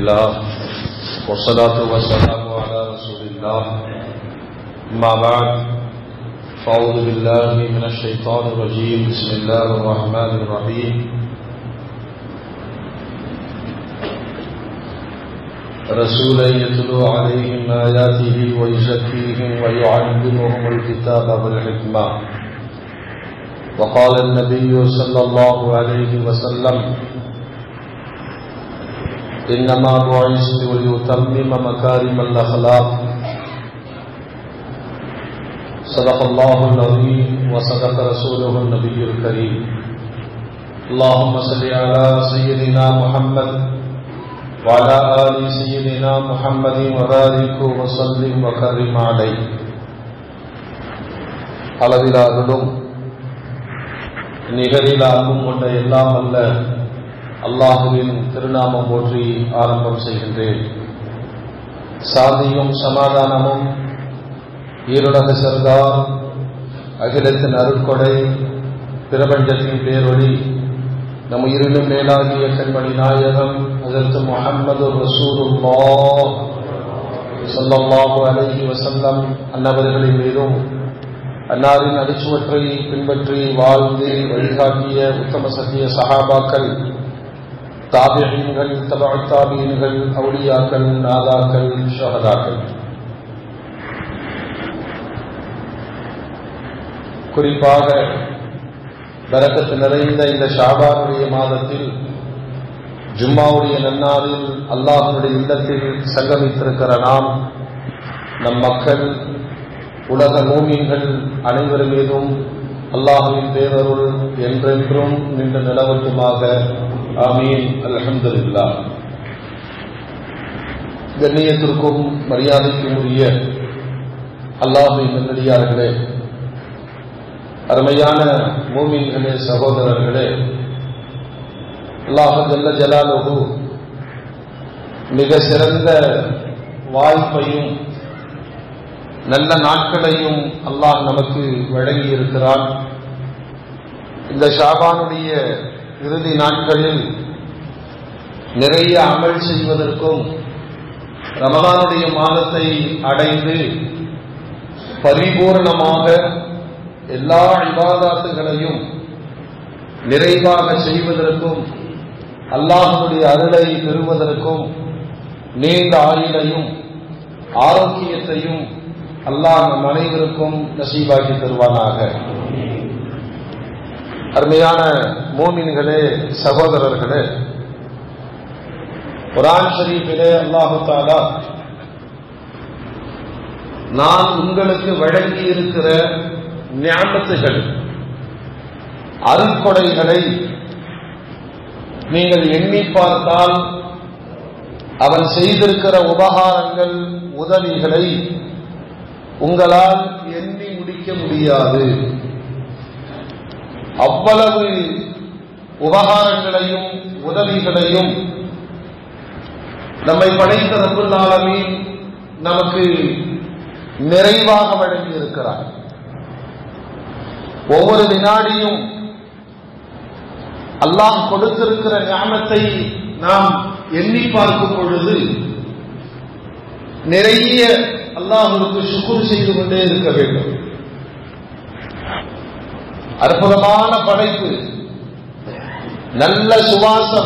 لله والصلاة والسلام على رسول الله أما بعد فأعوذ بالله من الشيطان الرجيم بسم الله الرحمن الرحيم رسولا يتلو عليهم آياته ويزكيهم ويعلمهم الكتاب والحكمة وقال النبي صلى الله عليه وسلم إنما بعثت لأتمم مكارم الأخلاق صدق الله العظيم وصدق رسوله النبي الكريم اللهم صل على سيدنا محمد وعلى آل سيدنا محمد وبارك وسلم وكرم عليه அளவில் அருளும் நிகரில் அன்பும் கொண்ட எல்லாம் அல்ல அல்லாஹுவின் திருநாமம் போற்றி ஆரம்பம் செய்கின்றேன் சாந்தியும் சமாதானமும் ஈருலக சர்தார் அகிலத்தின் அருட்கொடை பிரபஞ்சத்தின் பேரொழி நம் உயிரினும் மேலாகிய கண்மணி நாயகம் அதற்கு முகம்மது ரசூலுல்லா ஸல்லல்லாஹு அலைஹி வஸல்லம் அன்னவர்களின் மீதும் அன்னாரின் அடிச்சுவற்றை பின்பற்றி வாழ்ந்து வழிகாட்டிய உத்தம சத்திய சஹாபாக்கள் தாபியங்கள் தபா தாபியன்கள் அவுளியாக்கள் நாதாக்கள் ஷஹதாக்கள் குறிப்பாக பரக்கத்து நிறைந்த இந்த ஷாபானுடைய மாதத்தில் ஜும்மாவுடைய நன்னாளில் அல்லாஹனுடைய இல்லத்தில் சங்கமித்திருக்கிற நாம் நம் மக்கள் உலக மூமியங்கள் அனைவர் மீதும் அல்லாஹுவின் பேரருள் என்றென்றும் நின்று நிலவட்டுமாக ஆமீன் அல்ஹம்துலில்லா கண்ணியத்திற்கும் மரியாதைக்கும் உரிய அல்லாஹுவின் நல்லடியார்களே அருமையான மூமின்களே சகோதரர்களே அல்லாஹு ஜல்ல ஜலாலுகு மிக சிறந்த வாய்ப்பையும் நல்ல நாட்களையும் அல்லாஹ் நமக்கு வழங்கி இருக்கிறான் இந்த ஷாபானுடைய இறுதி நாட்களில் நிறைய அமல் செய்வதற்கும் ரமதானுடைய மாதத்தை அடைந்து பரிபூர்ணமாக எல்லா இபாதாத்துகளையும் நிறைவாக செய்வதற்கும் அல்லாஹனுடைய அருளை பெறுவதற்கும் நீண்ட ஆயுளையும் ஆரோக்கியத்தையும் அல்லாஹ் நம் அனைவருக்கும் நசீபாக்கி தருவானாக அருமையான மோமின்களே சகோதரர்களே குரான் ஷரீஃபிலே அல்லாஹு தாலா நான் உங்களுக்கு வழங்கி இருக்கிற ஞாபகத்துகள் அருள்கொடைகளை நீங்கள் எண்ணி பார்த்தால் அவன் செய்திருக்கிற உபகாரங்கள் உதவிகளை உங்களால் எண்ணி முடிக்க முடியாது அவ்வளவு உபகாரங்களையும் உதவிகளையும் நம்மை படைத்த ரபுல்லாலமி நமக்கு நிறைவாக வழங்கி இருக்கிறார் ஒவ்வொரு வினாடியும் அல்லாஹ் கொடுத்திருக்கிற ஞானத்தை நாம் எண்ணி பார்க்கும் பொழுது நிறைய அல்லாஹுக்கு சுக்குர் செய்து கொண்டே இருக்க வேண்டும் அற்புதமான படைப்பு நல்ல சுவாசம்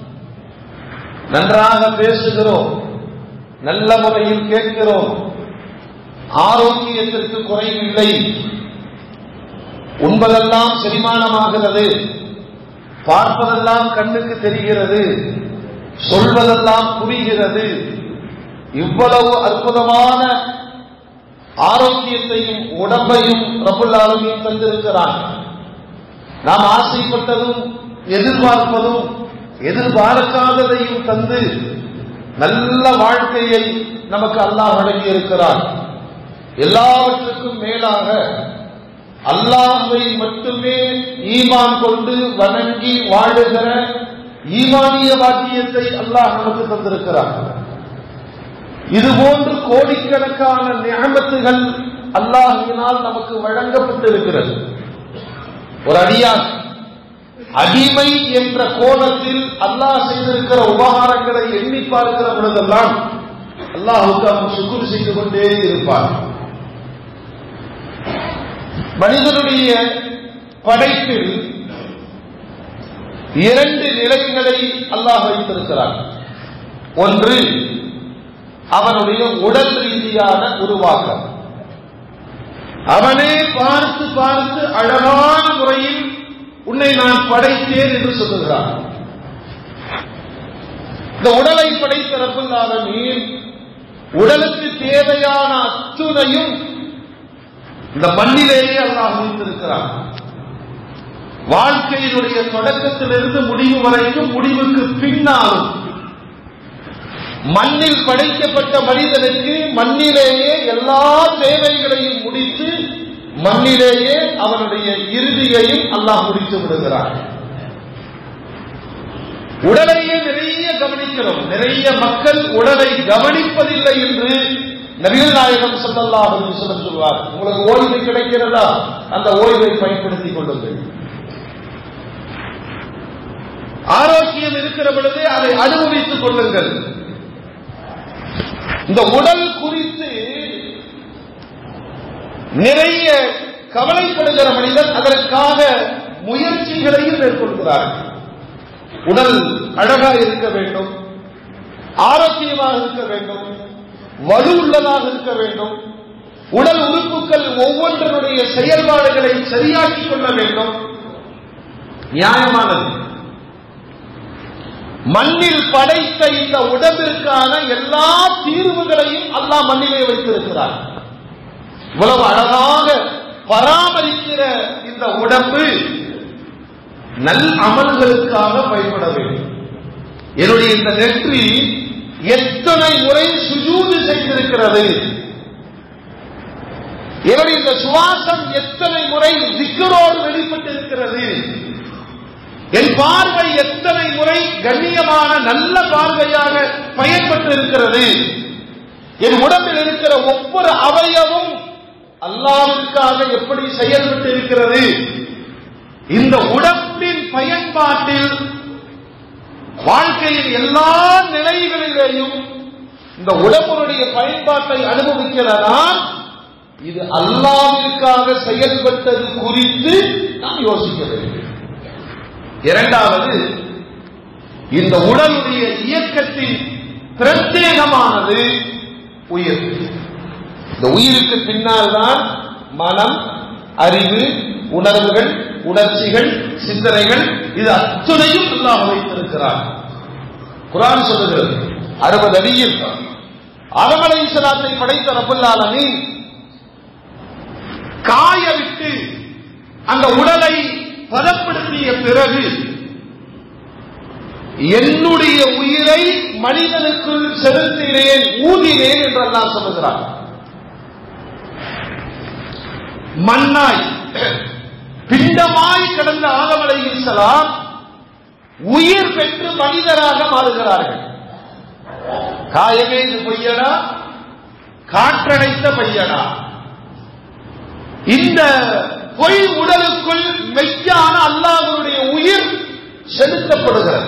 நன்றாக பேசுகிறோம் நல்ல முறையில் கேட்கிறோம் ஆரோக்கியத்திற்கு குறைவில்லை உண்பதெல்லாம் செரிமானமாகிறது பார்ப்பதெல்லாம் கண்ணுக்கு தெரிகிறது சொல்வதெல்லாம் புரிகிறது இவ்வளவு அற்புதமான ஆரோக்கியத்தையும் உடம்பையும் ரபுல்லாலுமையும் தந்திருக்கிறான் நாம் ஆசைப்பட்டதும் எதிர்பார்ப்பதும் எதிர்பார்க்காததையும் தந்து நல்ல வாழ்க்கையை நமக்கு அல்லாஹ் வழங்கி இருக்கிறான் எல்லாவற்றுக்கும் மேலாக அல்லாஹை மட்டுமே ஈமான் கொண்டு வணங்கி வாழுகிற ஈமானிய வாக்கியத்தை அல்லாஹ் நமக்கு தந்திருக்கிறார் இதுபோன்று கோடிக்கணக்கான நியமத்துகள் அல்லாஹினால் நமக்கு வழங்கப்பட்டிருக்கிறது ஒரு அடியான் அடிமை என்ற கோணத்தில் அல்லாஹ் செய்திருக்கிற உபகாரங்களை எண்ணி பார்க்கிற பொழுதெல்லாம் அல்லாஹுக்கு அவன் சுக்குர் செய்து கொண்டே இருப்பான் மனிதனுடைய படைப்பில் இரண்டு நிலைகளை அல்லாஹ் வைத்திருக்கிறான் ஒன்று அவனுடைய உடல் ரீதியான உருவாக்கம் அவனே பார்த்து பார்த்து அழகான முறையில் உன்னை நான் படைத்தேன் என்று சொல்லுகிறான் இந்த உடலை படைத்த ரப்புல்லாத நீர் உடலுக்கு தேவையான அத்துணையும் இந்த மண்ணிலேயே அல்லாஹ் வைத்திருக்கிறான் வாழ்க்கையினுடைய தொடக்கத்திலிருந்து முடிவு வரைக்கும் முடிவுக்கு பின்னாலும் மண்ணில் படைக்கப்பட்ட மனிதனுக்கு மண்ணிலேயே எல்லா தேவைகளையும் முடித்து மண்ணிலேயே அவனுடைய இறுதியையும் அல்லாஹ் முடித்து விடுகிறார் உடலையே நிறைய கவனிக்கிறோம் நிறைய மக்கள் உடலை கவனிப்பதில்லை என்று நபிகள் நாயகம் சொல்லல்லாஹ் சொல்ல சொல்வார் உங்களுக்கு ஓய்வு கிடைக்கிறதா அந்த ஓய்வை பயன்படுத்திக் கொள்ளுங்கள் ஆரோக்கியம் இருக்கிற பொழுது அதை அனுபவித்துக் கொள்ளுங்கள் இந்த உடல் குறித்து நிறைய கவலைப்படுகிற மனிதன் அதற்காக முயற்சிகளையும் மேற்கொள்கிறார் உடல் அழகாக இருக்க வேண்டும் ஆரோக்கியமாக இருக்க வேண்டும் வலு உள்ளதாக இருக்க வேண்டும் உடல் உறுப்புகள் ஒவ்வொன்றினுடைய செயல்பாடுகளை சரியாக்கிக் கொள்ள வேண்டும் நியாயமானது மண்ணில் படைத்த இந்த உடம்பிற்கான எல்லா தீர்வுகளையும் அல்லாஹ் மண்ணிலே வைத்திருக்கிறார் இவ்வளவு அழகாக பராமரிக்கிற இந்த உடம்பு நல் அமல்களுக்காக பயன்பட வேண்டும் என்னுடைய இந்த நெற்றி எத்தனை முறை சுஜூது செய்திருக்கிறது என்னுடைய இந்த சுவாசம் எத்தனை முறை திக்கரோடு வெளிப்பட்டிருக்கிறது என் பார்வை எத்தனை முறை கண்ணியமான நல்ல பார்வையாக பயன்பட்டு இருக்கிறது என் உடம்பில் இருக்கிற ஒவ்வொரு அவயவும் அல்லாவிற்காக எப்படி செயல்பட்டு இருக்கிறது இந்த உடம்பின் பயன்பாட்டில் வாழ்க்கையின் எல்லா நிலைகளிலேயும் இந்த உடம்புடைய பயன்பாட்டை அனுபவிக்கிறதான் இது அல்லாவிற்காக செயல்பட்டது குறித்து நாம் யோசிக்க வேண்டும் இரண்டாவது இந்த உடலுடைய இயக்கத்தின் பிரத்யேகமானது உயிர் இந்த உயிருக்கு பின்னால் தான் மனம் அறிவு உணர்வுகள் உணர்ச்சிகள் சிந்தனைகள் இது அத்துணையும் அல்லாஹ் வைத்திருக்கிறார் குரான் சொல்லுகிறது அறுபது அடியில் அரமலை இஸ்லாத்தை படைத்த ரபுல்லாலமி காய விட்டு அந்த உடலை பதப்படுத்திய பிறகு என்னுடைய உயிரை மனிதனுக்குள் செலுத்தினேன் ஊதினேன் என்றெல்லாம் சொல்லுகிறார் மண்ணாய் பிண்டமாய் கிடந்த ஆதமலை இஸ்லாம் உயிர் பெற்று மனிதராக மாறுகிறார்கள் காயமே இது பொய்யடா காற்றடைத்த பையடா இந்த பொய் உடலுக்குள் மெய்யான அல்லாஹ்வுடைய உயிர் செலுத்தப்படுகிறது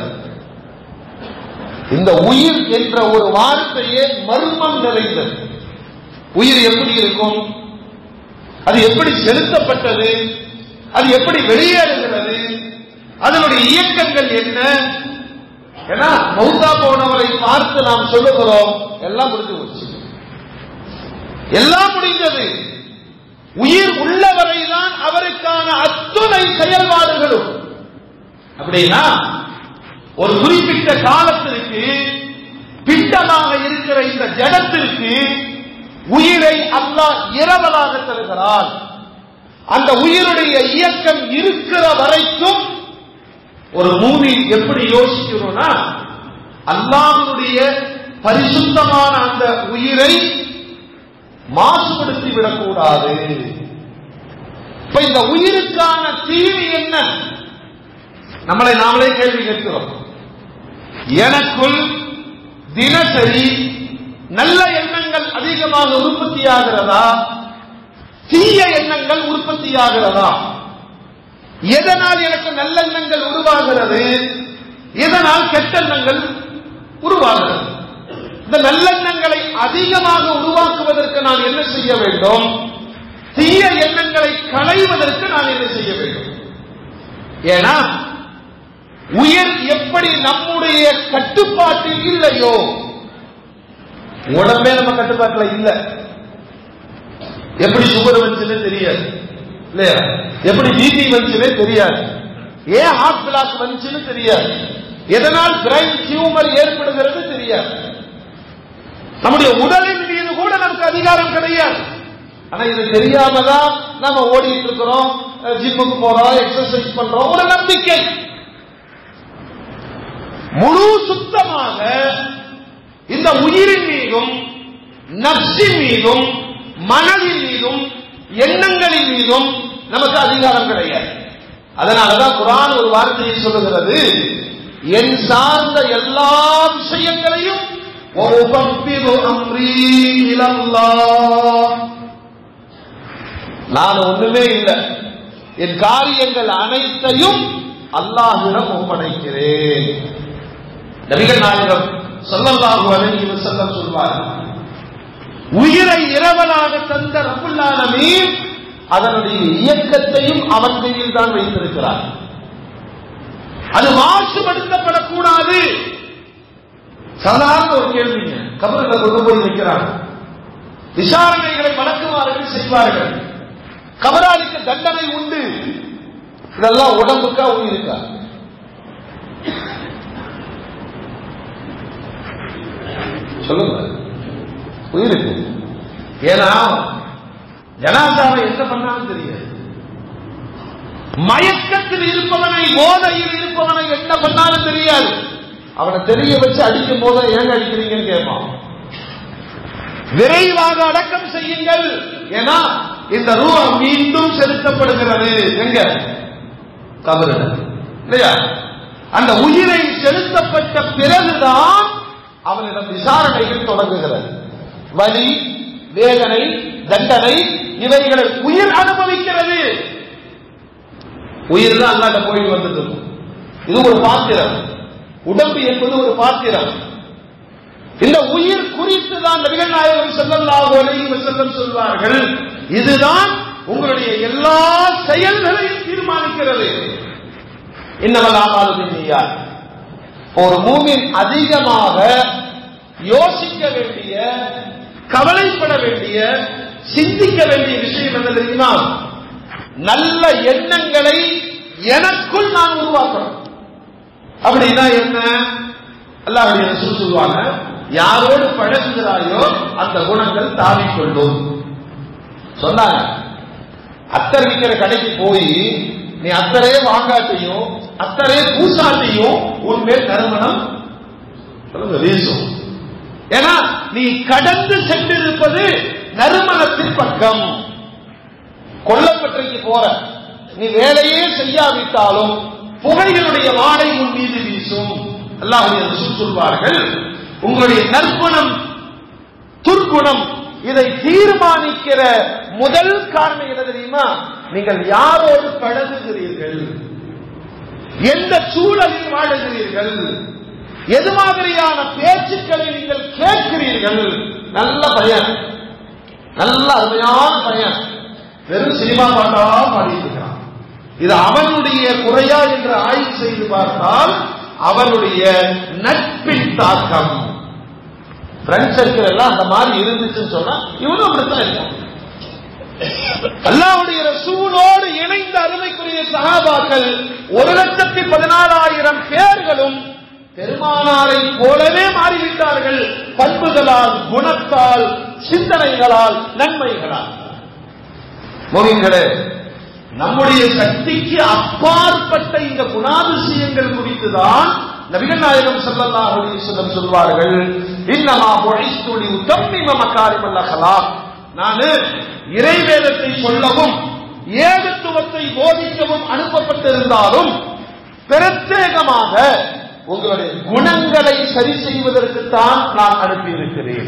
இந்த உயிர் என்ற ஒரு வார்த்தையே மர்மம் நிறைந்தது உயிர் எப்படி இருக்கும் அது எப்படி செலுத்தப்பட்டது அது எப்படி வெளியேறுகிறது அதனுடைய இயக்கங்கள் என்ன ஏன்னா மௌத்தா போனவரை பார்த்து நாம் சொல்லுகிறோம் எல்லாம் முடிஞ்சு போச்சு எல்லாம் முடிந்தது உயிர் உள்ளவரை தான் அவருக்கான அத்துணை செயல்பாடுகளும் அப்படின்னா ஒரு குறிப்பிட்ட காலத்திற்கு பிண்டமாக இருக்கிற இந்த ஜடத்திற்கு உயிரை அல்லாஹ் இரவலாக தருகிறான் அந்த உயிருடைய இயக்கம் இருக்கிற வரைக்கும் ஒரு மூவி எப்படி யோசிக்கிறோம்னா அல்லாஹ்வுடைய பரிசுத்தமான அந்த உயிரை மாசுபடுத்தி விடக்கூடாது இப்ப இந்த உயிருக்கான தீனி என்ன நம்மளை நாமளே கேள்வி கேட்கிறோம் எனக்குள் தினசரி நல்ல எண்ணங்கள் அதிகமாக உற்பத்தியாகிறதா தீய எண்ணங்கள் உற்பத்தியாகிறதா எதனால் எனக்கு நல்லெண்ணங்கள் உருவாகிறது எதனால் கெட்டெண்ணங்கள் உருவாகிறது இந்த நல்லெண்ணங்களை அதிகமாக உருவாக்குவதற்கு நான் என்ன செய்ய வேண்டும் தீய எண்ணங்களை களைவதற்கு நான் என்ன செய்ய வேண்டும் ஏன்னா உயிர் எப்படி நம்முடைய கட்டுப்பாட்டில் இல்லையோ உடம்பே நம்ம கட்டுப்பாட்டில் இல்ல எப்படி சுகர் வந்துச்சுன்னு தெரியாது இல்லையா எப்படி பிபி வந்துச்சுன்னே தெரியாது ஏன் ஹார்ட் பிளாக் வந்துச்சுன்னு தெரியாது எதனால் பிரைன் டியூமர் ஏற்படுகிறது தெரியாது நம்முடைய உடலின் மீது கூட நமக்கு அதிகாரம் கிடையாது ஆனா இது தெரியாம தான் நம்ம ஓடிட்டு இருக்கிறோம் ஜிம்முக்கு போறோம் எக்ஸசைஸ் பண்றோம் ஒரு நம்பிக்கை முழு சுத்தமாக இந்த உயிரின் மீதும் நப்சின் மீதும் மனதின் மீதும் எண்ணங்களின் மீதும் நமக்கு அதிகாரம் கிடையாது அதனாலதான் குரான் ஒரு வார்த்தையை சொல்லுகிறது என் சார்ந்த எல்லா விஷயங்களையும் وَأُفَوِّضُ أَمْرِي إِلَى اللَّهِ நான் ஒண்ணுமே இல்லை என் காரியங்கள் அனைத்தையும் அல்லாஹிடம் ஒப்படைக்கிறேன் நபிகள் நாயகம் சொல்லல்லாஹு அலைஹி வஸல்லம் சொல்வார் உயிரை இரவலாக தந்த ரபுல்லாலமீன் அதனுடைய இயக்கத்தையும் அவன் கையில் தான் வைத்திருக்கிறார் அது மாசுபடுத்தப்படக்கூடாது சாதாரண ஒரு கேள்விங்க கபரில் கொண்டு போய் வைக்கிறாங்க விசாரணைகளை வழக்குமாறுகள் செய்வார்கள் கபராளிக்கு தண்டனை உண்டு இதெல்லாம் உடம்புக்கா உயிருக்கா சொல்லுங்க உயிருக்கு ஏன்னா ஜனாதாவை என்ன பண்ணாலும் தெரியாது மயக்கத்தில் இருப்பவனை போதையில் இருப்பவனை என்ன பண்ணாலும் தெரியாது அவனை தெரிய வச்சு அடிக்கும் போது ஏங்க அடிக்கிறீங்கன்னு கேட்பான் விரைவாக அடக்கம் செய்யுங்கள் ஏன்னா இந்த ரூபா மீண்டும் செலுத்தப்படுகிறது எங்க கபரிடம் இல்லையா அந்த உயிரை செலுத்தப்பட்ட பிறகுதான் அவனிடம் விசாரணைகள் தொடங்குகிறது வலி வேதனை தண்டனை இவைகளை உயிர் அனுபவிக்கிறது உயிர் தான் அல்லாட்ட போய் வந்தது இது ஒரு பாத்திரம் உடம்பு என்பது ஒரு பாத்திரம் இந்த உயிர் குறித்து தான் நபிகள் நாயகம் ஸல்லல்லாஹு அலைஹி வஸல்லம் சொல்வார்கள் இதுதான் உங்களுடைய எல்லா செயல்களையும் தீர்மானிக்கிறது இன்னமல் ஆமாலு பின்னியார் ஒரு மூமின் அதிகமாக யோசிக்க வேண்டிய கவலைப்பட வேண்டிய சிந்திக்க வேண்டிய விஷயம் என்ன தெரியுமா நல்ல எண்ணங்களை எனக்குள் நான் உருவாக்கணும் அப்படின்னா என்ன அல்லாஹ்வுடைய ரசூல் சொல்லுவாங்க யாரோடு பழகுகிறாயோ அந்த குணங்கள் தாவிக்கொள்ளும் சொன்னாங்க அத்தர் விற்கிற கடைக்கு போய் நீ அத்தரே வாங்காட்டியும் அத்தரே பூசாட்டியும் உன் மேல் நறுமணம் சொல்லுங்க வீசும் ஏன்னா நீ கடந்து சென்றிருப்பது நறுமணத்தின் பக்கம் கொல்லப்பட்டிருக்கு போற நீ வேலையே செய்யாவிட்டாலும் புகைகளுடைய வாடை உன் மீது வீசும் அல்லாஹுடைய ரசூல் சொல்வார்கள் உங்களுடைய நற்குணம் துர்க்குணம் இதை தீர்மானிக்கிற முதல் காரணம் என்ன தெரியுமா நீங்கள் யாரோடு பழகுகிறீர்கள் எந்த சூழலில் வாழுகிறீர்கள் எது மாதிரியான பேச்சுக்களை நீங்கள் கேட்கிறீர்கள் நல்ல பையன் நல்ல அருமையான பையன் வெறும் சினிமா பாட்டா பாடிட்டு இருக்கிறான் இது அவனுடைய குறையா என்று ஆய்வு செய்து பார்த்தால் அவனுடைய நட்பின் தாக்கம் ஃப்ரெண்ட் சர்க்கிள் எல்லாம் அந்த மாதிரி இருந்துச்சுன்னு சொன்னா இவனும் அப்படித்தான் இருக்கும் அல்லாவுடைய ரசூலோடு இணைந்த அருமைக்குரிய சகாபாக்கள் ஒரு லட்சத்தி பதினாலாயிரம் பேர்களும் பெருமானாரை போலவே மாறிவிட்டார்கள் பண்புகளால் குணத்தால் சிந்தனைகளால் நன்மைகளால் மோகிங்களே நம்முடைய சக்திக்கு அப்பாற்பட்ட இந்த குணாதிசயங்கள் குறித்துதான் நபிகள் நாயகம் ஸல்லல்லாஹு அலைஹி வஸல்லம் சொல்வார்கள் இன்னமா புஇஸ்து லி உத்தம்மிம மகாரிமல் அக்லாக் நான் இறைவேதத்தை சொல்லவும் ஏகத்துவத்தை போதிக்கவும் அனுப்பப்பட்டிருந்தாலும் பிரத்யேகமாக உங்களுடைய குணங்களை சரி செய்வதற்குத்தான் நான் அனுப்பியிருக்கிறேன்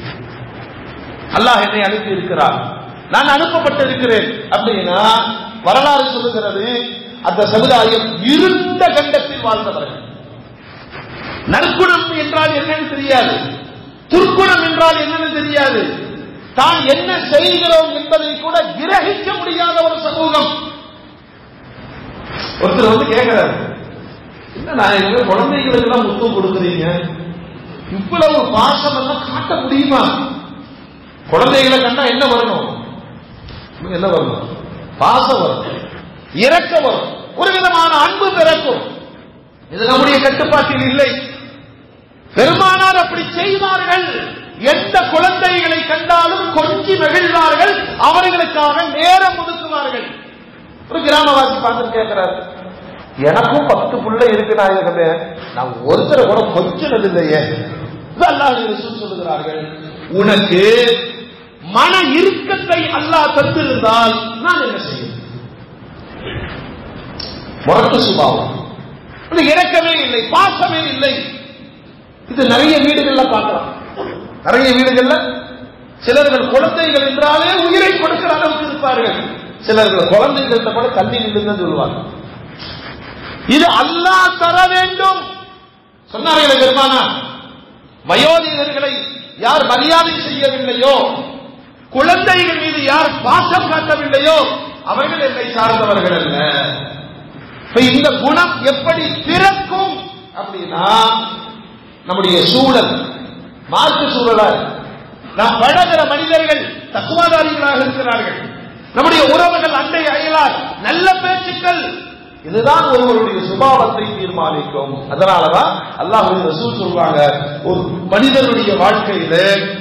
அல்லாஹ் என்னை அனுப்பி இருக்கிறார் நான் அனுப்பப்பட்டிருக்கிறேன் அப்படின்னா வரலாறு சொல்லுகிறது அந்த சமுதாயம் இருண்ட கண்டத்தில் வாழ்ந்தவர்கள் நற்குணம் என்றால் என்னன்னு தெரியாது துர்க்குணம் என்றால் என்னன்னு தெரியாது தான் என்ன செய்கிறோம் என்பதை கூட கிரகிக்க முடியாத ஒரு சமூகம் ஒருத்தர் வந்து கேட்கிறாரு என்ன நான் எங்க குழந்தைகளுக்கு எல்லாம் முத்தம் கொடுக்குறீங்க இவ்வளவு பாசம் எல்லாம் காட்ட முடியுமா குழந்தைகளை கண்டா என்ன வரணும் என்ன வரணும் பாசம் வரும் இறக்க வரும் ஒரு விதமான அன்பு பிறக்கும் இது நம்முடைய கட்டுப்பாட்டில் இல்லை பெருமானார் அப்படி செய்வார்கள் எந்த குழந்தைகளை கண்டாலும் கொஞ்சி மகிழ்வார்கள் அவர்களுக்காக நேரம் ஒதுக்குவார்கள் ஒரு கிராமவாசி பார்த்து கேட்கிறாரு எனக்கும் பத்து பிள்ளை இருக்கு நாயகமே நான் ஒருத்தரை கூட கொஞ்சினது இல்லையே அல்லாஹ் ரசூல் சொல்லுகிறார்கள் உனக்கு மன இறுக்கத்தை அல்லாஹ் தந்திருந்தால் நான் என்ன செய்யும் முரட்டு சுபாவம் இது இறக்கமே இல்லை பாசமே இல்லை இது நிறைய வீடுகள்ல பார்க்கலாம் நிறைய வீடுகள்ல சிலர்கள் குழந்தைகள் என்றாலே உயிரை கொடுக்கிற அளவுக்கு இருப்பார்கள் சிலர்கள் குழந்தைகள்கிட்ட கூட தள்ளி நின்று சொல்லுவாங்க இது அல்லாஹ் தர வேண்டும் சொன்னார்கள் பெருமானா வயோதிகர்களை யார் மரியாதை செய்யவில்லையோ குழந்தைகள் மீது யார் பாசம் காட்டவில்லையோ அவர்கள் என்னை சார்ந்தவர்கள் அல்ல இப்ப இந்த குணம் எப்படி பிறக்கும் அப்படின்னா நம்முடைய சூழல் மார்க்க சூழலால் நாம் பழகிற மனிதர்கள் தத்துவாதாரிகளாக இருக்கிறார்கள் நம்முடைய உறவுகள் அண்டை அயலார் நல்ல பேச்சுக்கள் இதுதான் ஒருவருடைய சுபாவத்தை தீர்மானிக்கும் அதனாலதான் அல்லாஹ் ரசூல் சொல்றாங்க ஒரு மனிதனுடைய வாழ்க்கையில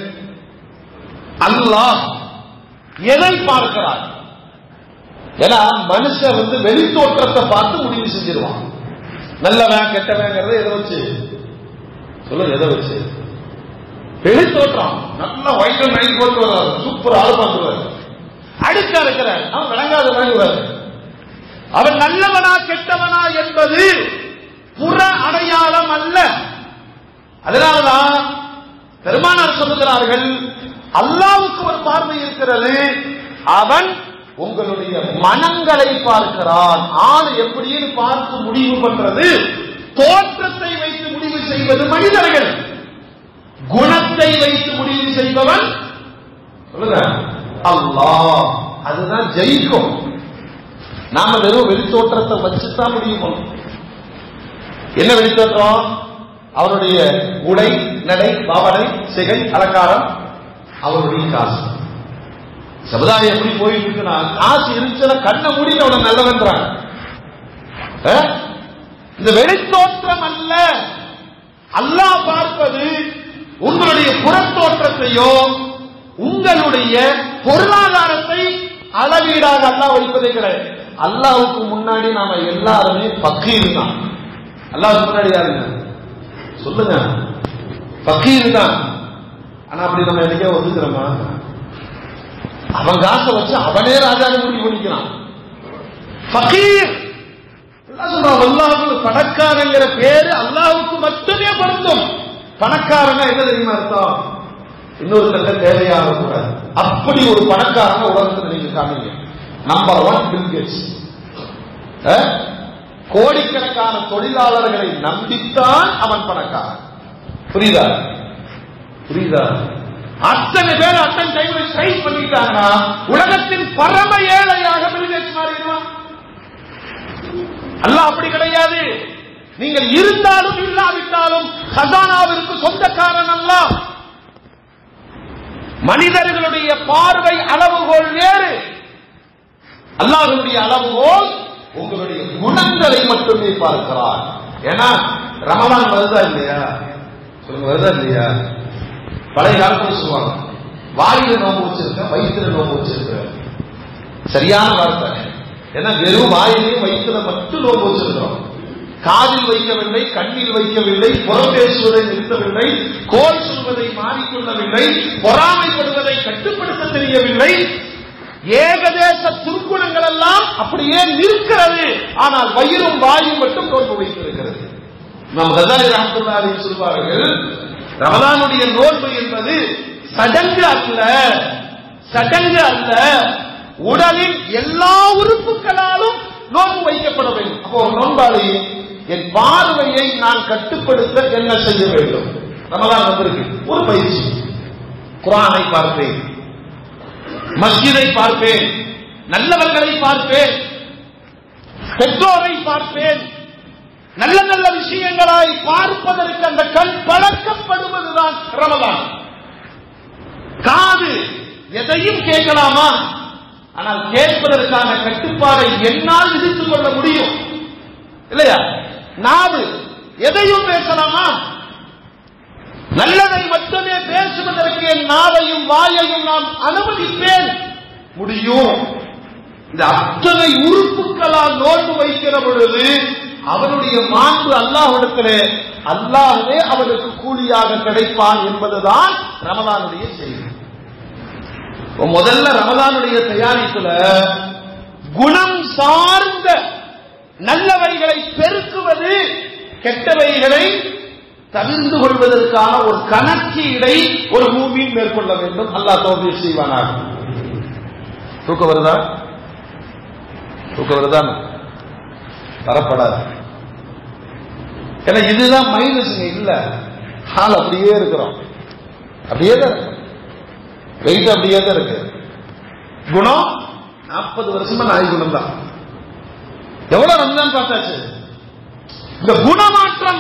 அல்லாஹ் எதை பார்க்கிறார் ஏன்னா மனுஷன் வந்து வெளித்தோற்றத்தை பார்த்து முடிவு செஞ்சிருவான் நல்லவன் கெட்டவங்கிறத எதை வச்சு சொல்லுங்க எதை வச்சு வெளித்தோற்றம் நல்ல வயசு நைட் போட்டு வர்றாரு சூப்பர் ஆள் பார்த்துருவாரு அடுக்க இருக்கிறார் அவன் விளங்காத வாங்குவார் அவன் நல்லவனா கெட்டவனா என்பது புற அடையாளம் அல்ல அதனாலதான் பெருமானார் சொல்லுகிறார்கள் அல்லாவுக்கு ஒரு பார்வை இருக்கிறது அவன் உங்களுடைய மனங்களை பார்க்கிறான் ஆள் எப்படின்னு பார்த்து முடிவு பண்றது தோற்றத்தை வைத்து முடிவு செய்வது மனிதர்கள் குணத்தை வைத்து முடிவு செய்பவன் சொல்லுங்க அல்லாஹ் அதுதான் ஜெயிக்கும் நாம வெறும் வெளித்தோற்றத்தை வச்சுதான் முடிவு பண்ணணும் என்ன வெளித்தோற்றம் அவருடைய உடை நடை பாவனை சிகை அலங்காரம் அவருடைய காசு சமுதாயம் எப்படி போயிட்டு இருக்குன்னா காசு இருந்துச்சுன்னா கண்ணை மூடி அவனை நல்லவன்றாங்க அஹ்? இந்த வெளித்தோற்றம் அல்ல அல்லாஹ் பார்ப்பது உங்களுடைய புறத்தோற்றத்தையோ உங்களுடைய பொருளாதாரத்தை அளவீடாக அல்லாஹ் வைப்பதே கிடையாது அல்லாவுக்கு முன்னாடி நாம எல்லாருமே பக்கீர் தான் அல்லாவுக்கு முன்னாடி யாருங்க சொல்லுங்க பக்கீர் தான் ஆனா அப்படி நம்ம என்னைக்கே ஒதுக்குறோமா அவன் காசை வச்சு அவனே ராஜாவை முடிவு பண்ணிக்கிறான் பக்கீர் அல்லாஹ் சொல்றான் அல்லாஹ்வுக்கு பணக்காரங்கிற பேரு அல்லாஹ்வுக்கு மட்டுமே பொருந்தும் பணக்காரனா என்ன தெரியுமா அர்த்தம் இன்னொருத்தருக்கு தேவையாக கூடாது அப்படி ஒரு பணக்காரங்க உலகத்தில் நீங்க காமிங்க நம்பர் ஒன் பில்கேட்ஸ் கோடிக்கணக்கான தொழிலாளர்களை நம்பித்தான் அவன் பணக்காரன் புரியுதா புரியுதா அத்தனை பேர் அத்தனை டைம்ல ஸ்ட்ரைக் பண்ணிட்டாங்கன்னா உலகத்தின் பரம ஏழையாக பில்கேட்ஸ் மாறிடுவான் அல்லாஹ் அப்படி கிடையாது நீங்கள் இருந்தாலும் இல்லாவிட்டாலும் ஹசானாவிற்கு சொந்தக்காரன் அல்ல மனிதர்களுடைய பார்வை அளவுகோல் வேறு அல்லாஹ்வுடைய அளவுகோல் உங்களுடைய குணங்களை மட்டுமே பார்க்கிறார் ஏன்னா ரமலான் வருதா இல்லையா சொல்லுங்க வருதா இல்லையா பழைய காலத்துல சொல்லுவாங்க வாயில நோம்பு வச்சிருக்கேன் வயிற்றுல நோம்பு வச்சிருக்கேன் சரியான வார்த்தை ஏன்னா வெறும் வாயிலையும் வயிற்றுல மட்டும் நோம்பு வச்சிருக்கிறோம் காதில் வைக்கவில்லை கண்ணில் வைக்கவில்லை புறம் பேசுவதை நிறுத்தவில்லை கோல் சொல்வதை மாறிக்கொள்ளவில்லை பொறாமைப்படுவதை கட்டுப்படுத்த தெரியவில்லை ஏகதேச துர்க்குணங்கள் எல்லாம் அப்படியே நிற்கிறது ஆனால் வயிறும் வாயும் மட்டும் நோன்பு வைத்திருக்கிறது நம் கதாலி ரஹத்துல்லாஹி சொல்வார்கள் ரமலானுடைய நோன்பு என்பது சடங்கு அல்ல சடங்கு அல்ல உடலின் எல்லா உறுப்புகளாலும் நோன்பு வைக்கப்பட வேண்டும் அப்போ ஒரு நோன்பாளி என் பார்வையை நான் கட்டுப்படுத்த என்ன செய்ய வேண்டும் ரமலான் வந்திருக்கு ஒரு பயிற்சி குரானை பார்ப்பேன் மஸ்ஜிதை பார்ப்பேன் நல்லவர்களை பார்ப்பேன் பெற்றோரை பார்ப்பேன் நல்ல நல்ல விஷயங்களாய் பார்ப்பதற்கு அந்த கண் பழக்கப்படுவதுதான் ரமலான் காது எதையும் கேட்கலாமா ஆனால் கேட்பதற்கான கட்டுப்பாடை என்னால் விதித்துக் கொள்ள முடியும் இல்லையா நாவு எதையும் பேசலாமா நல்லதை மட்டுமே பேசுவதற்கு என் நாவையும் வாயையும் நாம் அனுமதிப்பேன் முடியும் இந்த அத்தனை உறுப்புகளால் நோன்பு வைக்கிற பொழுது அவனுடைய மாண்பு அல்லாஹ்விடத்திலே அல்லாஹ்வே அவனுக்கு கூலியாக கிடைப்பான் என்பதுதான் ரமலானுடைய செய்தி இப்ப முதல்ல ரமலானுடைய தயாரிப்புல குணம் சார்ந்த நல்லவைகளை பெருக்குவது கெட்டவைகளை தவிர்ந்து கொள்வதற்கான ஒரு கணக்கீடை ஒரு பூமியில் மேற்கொள்ள வேண்டும் அல்லாஹ் தோல்வி செய்வானாக தூக்கம் வருதா தூக்கம் வருதா வரப்படாது ஏன்னா இதுதான் மைனஸ்ங்க இல்ல ஆள் அப்படியே இருக்கிறோம் அப்படியே தான் இருக்கு வெயிட் அப்படியே தான் இருக்கு குணம் நாற்பது வருஷமா நாய் குணம் தான் எவ்வளவு ரம்ஜான் பார்த்தாச்சு இந்த குணமாற்றம்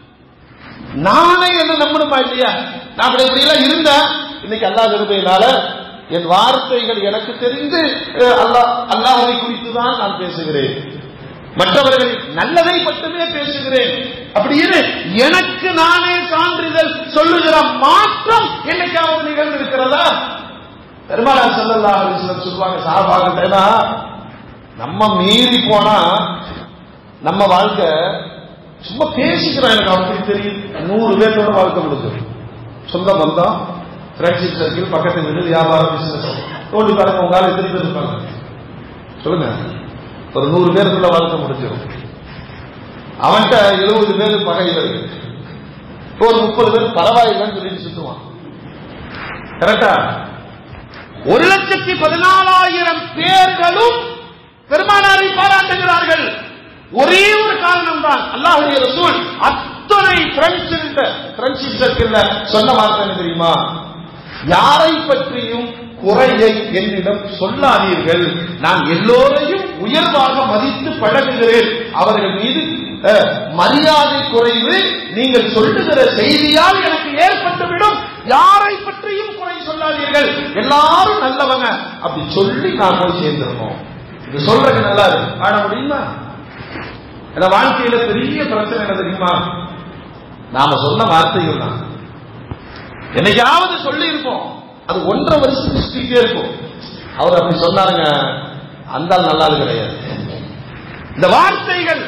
நானே என்ன நம்பணுமா இல்லையா நான் அப்படி இப்படி எல்லாம் இருந்தேன் இன்னைக்கு அல்லாஹ் விரும்பினால என் வார்த்தைகள் எனக்கு தெரிந்து அஹ், அல்லாஹ் அல்லாஹை குறித்து தான் நான் பேசுகிறேன் மற்றவர்கள் நல்லதை மட்டுமே பேசுகிறேன் அப்படின்னு எனக்கு நானே சான்றிதழ் சொல்லுகிற மாற்றம் என்னைக்காவது நிகழ்ந்திருக்கிறதா பெருமாள் சல்லல்லா அலிஸ்லம் சொல்லுவாங்க சாபாகிட்டேனா நம்ம மீறி போனா நம்ம வாழ்க்கை சும்மா பேசிக்கிறோம் எனக்கு அப்படி தெரியும் நூறு பேர்த்தோட வாழ்க்கை முடிஞ்சது சொந்த பந்தம் ஃப்ரெண்ட்ஷிப் சர்க்கிள் பக்கத்து வீடு வியாபாரம் பிசினஸ் தோண்டி பாருங்க உங்க ஆள் எத்தனை பேர் இருப்பாங்க சொல்லுங்க ஒரு நூறு பேருக்குள்ள வாழ்க்கை முடிஞ்சிடும் அவன்கிட்ட எழுபது பேர் பகைகள் ஒரு முப்பது பேர் பரவாயில்லைன்னு சொல்லிட்டு சுத்துவான் கரெக்டா ஒரு லட்சத்தி பதினாலாயிரம் பேர்களும் பெருமானாரை பாராட்டுகிறார்கள் ஒரே ஒரு காரணம் தான் அல்லாஹுடைய ரசூல் அத்தனை ஃப்ரெண்ட்ஷிப் சர்க்கிள்ல சொன்ன வார்த்தை என்ன தெரியுமா யாரை பற்றியும் குறையை என்னிடம் சொல்லாதீர்கள் நான் எல்லோரையும் உயர்வாக மதித்து பழகுகிறேன் அவர்கள் மீது அஹ், மரியாதை குறைவு நீங்கள் சொல்லுகிற செய்தியால் எனக்கு ஏற்பட்டுவிடும் யாரை பற்றியும் குறை சொல்லாதீர்கள் எல்லாரும் நல்லவங்க அப்படி சொல்லி நான் போய் சேர்ந்திருக்கோம் இது சொல்றது நல்லா இருக்கு ஆட முடியுமா ஏன்னா வாழ்க்கையில பெரிய பிரச்சனை என்ன தெரியுமா நாம சொன்ன வார்த்தைகள் தான் என்னைக்காவது சொல்லி இருப்போம் அது ஒன்றரை வருஷத்துக்கு சுத்திட்டே இருக்கும் அவர் அப்படி சொன்னாருங்க அந்த ஆள் நல்லா கிடையாது இந்த வார்த்தைகள்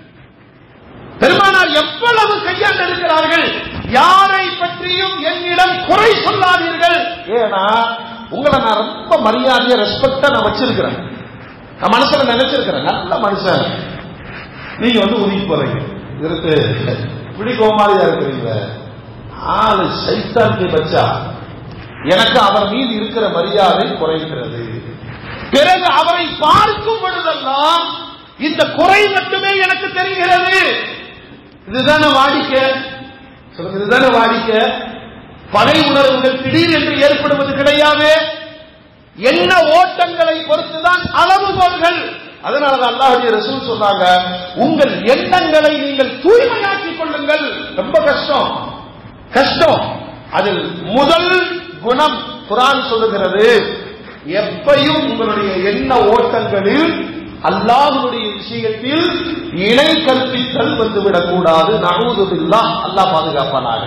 பெருமானார் எவ்வளவு கையாண்டு இருக்கிறார்கள் யாரை பற்றியும் என்னிடம் குறை சொல்லாதீர்கள் ஏன்னா உங்களை நான் ரொம்ப மரியாதையா ரெஸ்பெக்டா நான் வச்சிருக்கிறேன் நான் மனசுல நினைச்சிருக்கிறேன் நல்ல மனுஷன் நீங்க வந்து ஒதுக்கி போறீங்க இருக்கு இப்படி கோமாளியா இருக்கிறீங்க ஆளு சைத்தான்கி பச்சா எனக்கு அவர் மீது இருக்கிற மரியாதை குறைகிறது பிறகு அவரை பார்க்கும் பொழுதெல்லாம் இந்த குறை மட்டுமே எனக்கு தெரிகிறது இதுதானே வாடிக்கை சொல்லுங்க இதுதானே வாடிக்கை படை உணர்வுகள் திடீரென்று ஏற்படுவது கிடையாது என்ன ஓட்டங்களை பொறுத்துதான் அளவுகோல்கள் அதனாலதான் அல்லாஹுடைய ரசூல் சொன்னாங்க உங்கள் எண்ணங்களை நீங்கள் தூய்மையாக்கிக் கொள்ளுங்கள் ரொம்ப கஷ்டம் கஷ்டம் அதில் முதல் குணம் குரான் சொல்லுகிறது எப்பையும் உங்களுடைய எண்ண ஓட்டங்களில் அல்லாஹ்வுடைய விஷயத்தில் இணை கற்பித்தல் வந்துவிடக் கூடாது நழுவுதில்லா அல்லாஹ் பாதுகாப்பானாக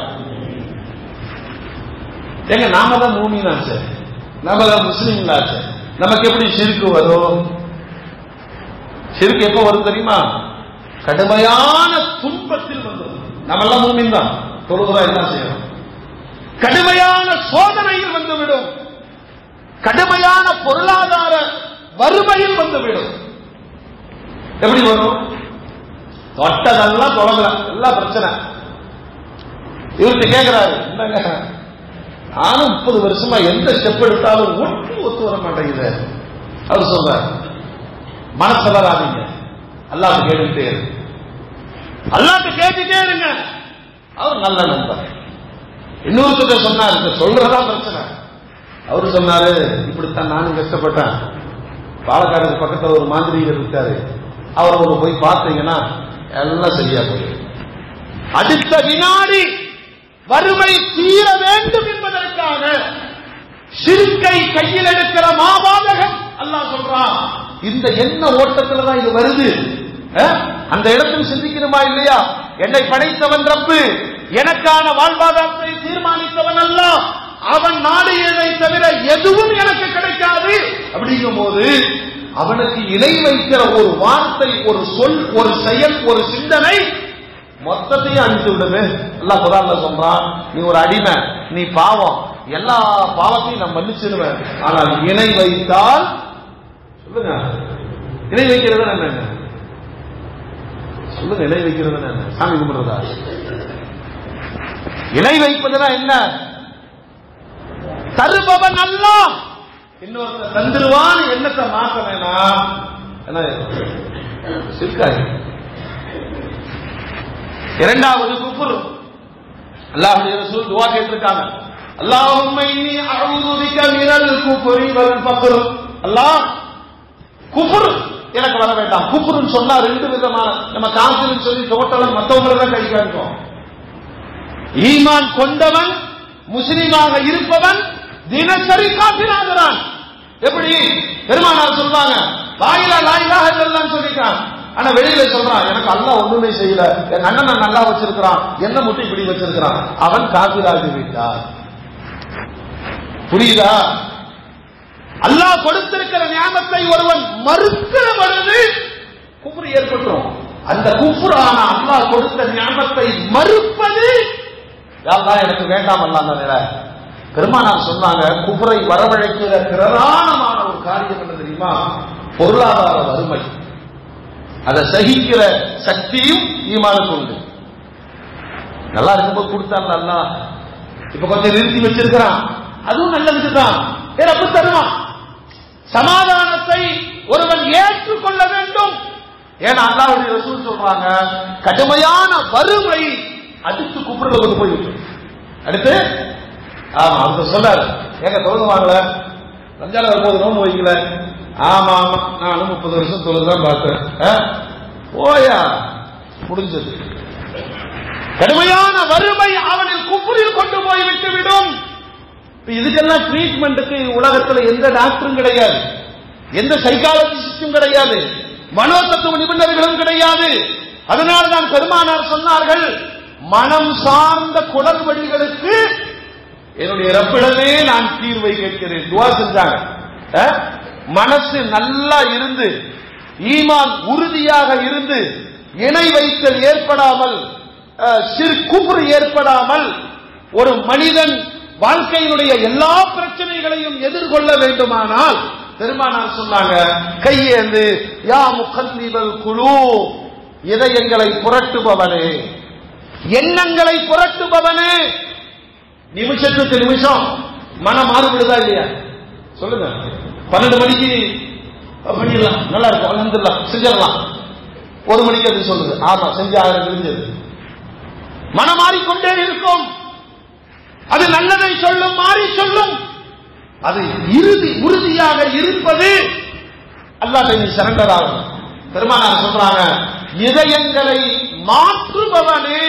ஏங்க நாம தான் மூமினாச்சு நாம தான் முஸ்லீம்லாச்சு நமக்கு எப்படி சிறுக்கு வரும் சிறுக்கு எப்போ வரும் தெரியுமா கடுமையான துன்பத்தில் வந்தது நம்ம எல்லாம் மூமின் தான் தொழுகிறா என்ன செய்யணும் கடுமையான சோதனையில் வந்துவிடும் கடுமையான பொருளாதார வறுமையில் வந்துவிடும் எப்படி வரும் தொட்டதெல்லாம் தொடங்கல எல்லாம் பிரச்சனை இவர்கிட்ட கேட்கிறாரு என்னங்க நானும் முப்பது வருஷமா எந்த ஸ்டெப் எடுத்தாலும் ஒட்டு ஒத்து வர மாட்டேங்குது அவர் சொல்றாரு மனசலராதீங்க அல்லாஹ் கேட்டுட்டே இரு அல்லாஹ்ட்ட கேட்டுட்டே இருங்க அவர் நல்ல நண்பர் இன்னொருத்தர் சொன்னார் இந்த சொல்றதா பிரச்சனை அவரு சொன்னாரு இப்படித்தான் நானும் கஷ்டப்பட்டேன் பாலக்காடுக்கு பக்கத்துல ஒரு மாந்திரிகர் இருக்காரு அவரை ஒரு போய் பார்த்தீங்கன்னா எல்லாம் சரியா போயிடும் அடுத்த வினாடி வறுமை தீர வேண்டும் என்பதற்காக சிறுக்கை கையில் எடுக்கிற மாபாதகம் அல்லாஹ் சொல்றான் இந்த எண்ண ஓட்டத்துல தான் இது வருது அஹ்? அந்த இடத்தில் சிந்திக்கணுமா இல்லையா என்னை படைத்தவன் ரப்பு எனக்கான வாழ்வாதாரத்தை தீர்மானித்தவன் அல்ல அவன் நாடியதை தவிர எதுவும் எனக்கு கிடைக்காது அப்படிங்கும் போது அவனுக்கு இணை வைக்கிற ஒரு வார்த்தை ஒரு சொல் ஒரு செயல் ஒரு சிந்தனை மொத்தத்தையும் அழித்து விடுது எல்லாம் குரான்ல சொல்றான் நீ ஒரு அடிமை நீ பாவம் எல்லா பாவத்தையும் நான் மன்னிச்சிடுவேன் ஆனால் இணை வைத்தால் சொல்லுங்க இணை வைக்கிறது என்ன சொல்லுங்க இணை வைக்கிறது என்ன சாமி கும்பிடுறதா இணை வைப்பதுனா என்ன தருபவன் அல்ல இன்னொருத்தர் தந்துருவான் எண்ணத்தை மாற்ற வேணாம் என்ன சிற்காய் இரண்டாவது குஃபுர் அல்லாஹ்வுடைய ரசூல் துஆ கேட்டிருக்காங்க அல்லாஹும்ம இன்னி அஊது பிக மினல் குஃப்ரி வல் ஃபக்ர் அல்லாஹ் குஃபுர் எனக்கு வர வேண்டாம் குஃபுர்னு சொன்னா ரெண்டு விதமான நம்ம காஃபிர்னு சொல்லி டோட்டலா மத்தவங்களை தான் கை காட்டுவோம் ஈமான் கொண்டவன் முஸ்லிமாக இருப்பவன் தினசரி காப்பிராகிறான் எப்படி பெருமானார் சொல்றாங்க வாயிலா லாயிலாக இல்லைன்னு சொல்லிட்டான் ஆனா வெளியில சொல்றான் எனக்கு அல்லாஹ் ஒண்ணுமே செய்யல எங்க அண்ணனை நல்லா வச்சிருக்கிறான் என்ன மட்டும் இப்படி வச்சிருக்கிறான் அவன் காப்பிராகி விட்டார் புரியுதா அல்லாஹ் கொடுத்திருக்கிற ஞாபகத்தை ஒருவன் மறுக்கிற பொழுது குஃப்ரு ஏற்பட்டுரும் அந்த குஃப்ரான அல்லாஹ் கொடுத்த ஞாபகத்தை மறுப்பது யாரெல்லாம் எனக்கு வேண்டாம் அல்லாத பெருமானார் சொன்னாங்க குஃப்ரை வரவழைக்கிற பிரதானமான ஒரு காரியம் என்ன தெரியுமா பொருளாதார வறுமை அதை சகிக்கிற சக்தியும் ஈமானுக்கு உண்டு நல்லா இருக்கும்போது கொடுத்தாங்க அல்லா இப்ப கொஞ்சம் நிறுத்தி வச்சிருக்கிறான் அதுவும் நல்லதுக்கு தான் அப்ப தருவான் சமாதானத்தை ஒருவன் ஏற்றுக்கொள்ள வேண்டும் ஏன்னா அல்லாவுடைய ரசூல் சொல்றாங்க கடுமையான வறுமை அடுத்து குப்புறல கொண்டு போய் விட்டு அடுத்து ஆமா அவங்க சொன்னாரு ஏங்க தொழுது வாங்கல ரம்ஜான் வரும்போது நோம்பு வைக்கல ஆமா ஆமா நானும் முப்பது வருஷம் தொழுதான் பார்த்தேன் ஆ? போயா முடிஞ்சது கடுமையான வறுமை அவனில் குப்புரில் கொண்டு போய் விட்டுவிடும் இப்ப இதுக்கெல்லாம் ட்ரீட்மெண்ட்டுக்கு உலகத்துல எந்த டாக்டரும் கிடையாது எந்த சைக்காலஜிஸ்டும் கிடையாது மனோதத்துவ நிபுணர்களும் கிடையாது அதனால்தான் பெருமானார் சொன்னார்கள் மனம் சார்ந்த குடல்வழிகளுக்கு என்னுடைய ரப்பிடமே நான் தீர்வை கேட்கிறேன் துவா செஞ்சாங்க அஹ்? மனசு நல்லா இருந்து ஈமான் உறுதியாக இருந்து இணை வைத்தல் ஏற்படாமல் அஹ், சிறு குஃப்ர் ஏற்படாமல் ஒரு மனிதன் வாழ்க்கையினுடைய எல்லா பிரச்சனைகளையும் எதிர்கொள்ள வேண்டுமானால் பெருமானார் சொன்னாங்க கையேந்து யா முகல்லிபல் குழு இதயங்களை புரட்டுபவனே எண்ணங்களை புரட்டுபவனே நிமிஷத்துக்கு நிமிஷம் மனம் மாறுபடுதா இல்லையா சொல்லுங்க பன்னெண்டு மணிக்கு பண்ணிடலாம் நல்லா இருக்கும் அலமதுல்லா செஞ்சிடலாம் ஒரு மணிக்கு அது சொல்லுது ஆமா செஞ்சாக தெரிஞ்சது மனம் மாறிக்கொண்டே இருக்கும் அது நல்லதை சொல்லும் மாறி சொல்லும் அது இறுதி உறுதியாக இருப்பது அல்லாஹ் நீ சரண்டர் ஆகும் பெருமானார் சொல்றாங்க இதயங்களை மாற்றுபவனே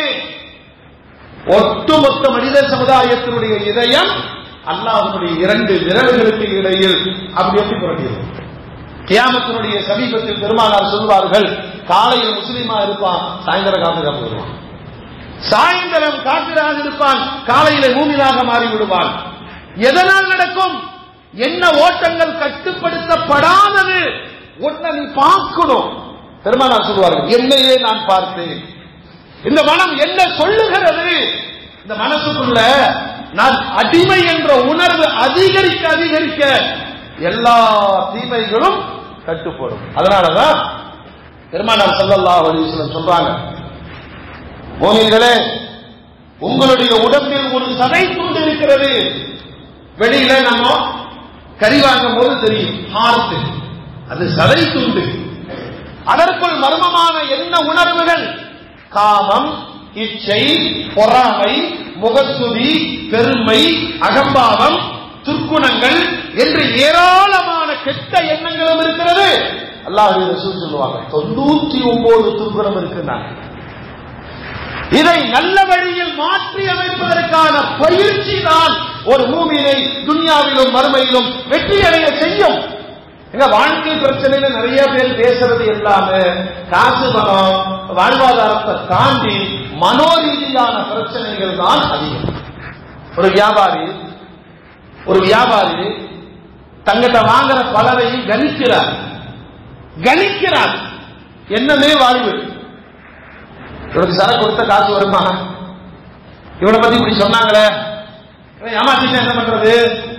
ஒட்டுமொத்த மனித சமுதாயத்தினுடைய இதயம் அல்லாஹ்வுடைய இரண்டு விரல்களுக்கு இடையில் அப்படி எப்படி புரட்டியது கியாமத்தினுடைய சமீபத்தில் பெருமானார் சொல்வார்கள் காலையில் முஸ்லீமா இருப்பான் சாயந்தரம் காத்து வருவான் சாயந்தரம் காப்பிராக இருப்பான் காலையில மூமினாக மாறி விடுவான் எதனால் நடக்கும் என்ன ஓட்டங்கள் கட்டுப்படுத்தப்படாதது ஒன்றை நீ பார்க்கணும் பெருமானார் சொல்வார்கள் என்னையே நான் பார்த்தேன் இந்த மனம் என்ன சொல்லுகிறது இந்த மனசுக்குள்ள நான் அடிமை என்ற உணர்வு அதிகரிக்க அதிகரிக்க எல்லா தீமைகளும் கட்டுப்படும் அதனாலதான் பெருமானார் ஸல்லல்லாஹு அலைஹி வஸல்லம் சொல்றாங்க மோமின்களே உங்களுடைய உடம்பில் ஒரு சதை துண்டு இருக்கிறது வெளியில நம்ம கறி வாங்கும் போது தெரியும் ஹார்ட் அது சதை துண்டு அதற்குள் மர்மமான என்ன உணர்வுகள் காமம் இச்சை பொறாமை முகஸ்துதி பெருமை அகம்பாவம் துர்க்குணங்கள் என்று ஏராளமான கெட்ட எண்ணங்களும் இருக்கிறது அல்லாஹ் ரசூல் சொல்லுவாங்க தொண்ணூத்தி ஒன்பது துர்க்குணம் இருக்குன்னாங்க இதை நல்ல வழியில் மாற்றி அமைப்பதற்கான பயிற்சி தான் ஒரு பூமியை துனியாவிலும் மறுமையிலும் வெற்றி அடைய செய்யும் எங்க வாழ்க்கை பிரச்சனையில நிறைய பேர் பேசுறது எல்லாமே காசு பணம் வாழ்வாதாரத்தை தாண்டி மனோரீதியான பிரச்சனைகள் தான் அதிகம் ஒரு வியாபாரி ஒரு வியாபாரி தங்கிட்ட வாங்குற பலரையும் கணிக்கிறார் கணிக்கிறார் என்னமே வாழ்வு இவனுக்கு சரக்கு கொடுத்த காசு வருமா இவனை பத்தி இப்படி சொன்னாங்களே இவன் ஏமாத்திட்டு என்ன பண்றது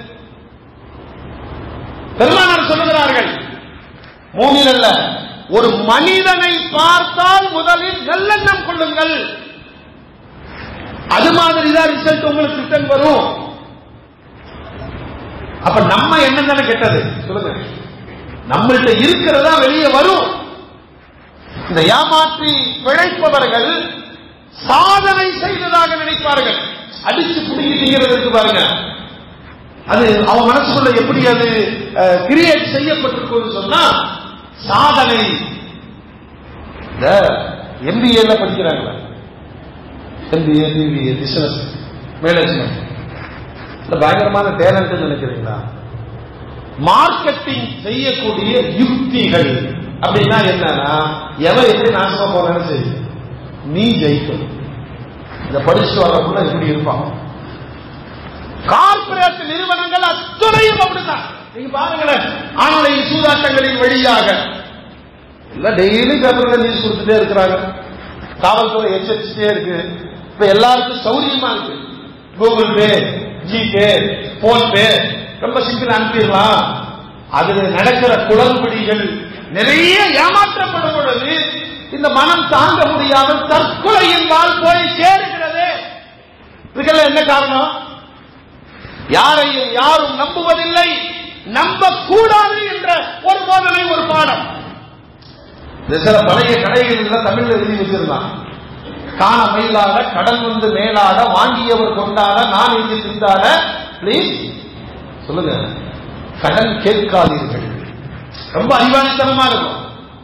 பெருமானார் சொல்லுகிறார்கள் மூமில் அல்ல ஒரு மனிதனை பார்த்தால் முதலில் நல்லெண்ணம் கொள்ளுங்கள் அது மாதிரிதான் ரிசல்ட் உங்களுக்கு ரிட்டர்ன் வரும் அப்ப நம்ம எண்ணம் தானே கெட்டது சொல்லுங்க நம்மள்ட்ட இருக்கிறதா வெளியே வரும் இந்த ஏமாற்றி பிழைப்பவர்கள் சாதனை செய்ததாக நினைப்பார்கள் அடிச்சு புடுங்கி திங்கிறதுக்கு பாருங்க அது அவன் மனசுக்குள்ள எப்படி அது கிரியேட் செய்யப்பட்டிருக்கும் சொன்னா சாதனை இந்த எம்பிஏல படிக்கிறாங்களா எம்பிஏ பிபிஏ பிசினஸ் மேனேஜ்மெண்ட் இந்த பயங்கரமான டேலண்ட் நினைக்கிறீங்களா மார்க்கெட்டிங் செய்யக்கூடிய யுக்திகள் அப்படின்னா என்னன்னா எவன் எப்படி நாசமா போறான்னு சரி நீ ஜெயிக்கணும் இத படிச்சுட்டு வரக்குள்ள இப்படி இருப்பான் கார்பரேட் நிறுவனங்கள் அத்துணையும் அப்படிதான் நீங்க பாருங்களேன் ஆன்லைன் சூதாட்டங்களின் வழியாக எல்லாம் டெய்லி பேப்பர்ல நியூஸ் கொடுத்துட்டே இருக்கிறாங்க காவல்துறை எச்சரிச்சுட்டே இருக்கு இப்ப எல்லாருக்கும் சௌரியமா இருக்கு Google Pay GPay PhonePe ரொம்ப சிம்பிள் அனுப்பிடலாம் அதுல நடக்கிற குளறுபடிகள் நிறைய ஏமாற்றப்படும் பொழுது இந்த மனம் தாங்க முடியாமல் தற்கொலையின் வாழ் போய் சேருகிறது இதுக்கெல்லாம் என்ன காரணம் யாரையும் யாரும் நம்புவதில்லை நம்பக்கூடாது என்ற ஒரு போதனை ஒரு பாடம் சில பழைய கடைகள் எல்லாம் தமிழ்ல எழுதி வச்சிருந்தான் காண மயிலாட கடன் வந்து மேலாட வாங்கியவர் கொண்டாட நான் எழுதி திண்டாட பிளீஸ் சொல்லுங்க கடன் கேட்காதீர்கள் ரொம்ப அறிவாளித்தனமா இருக்கும்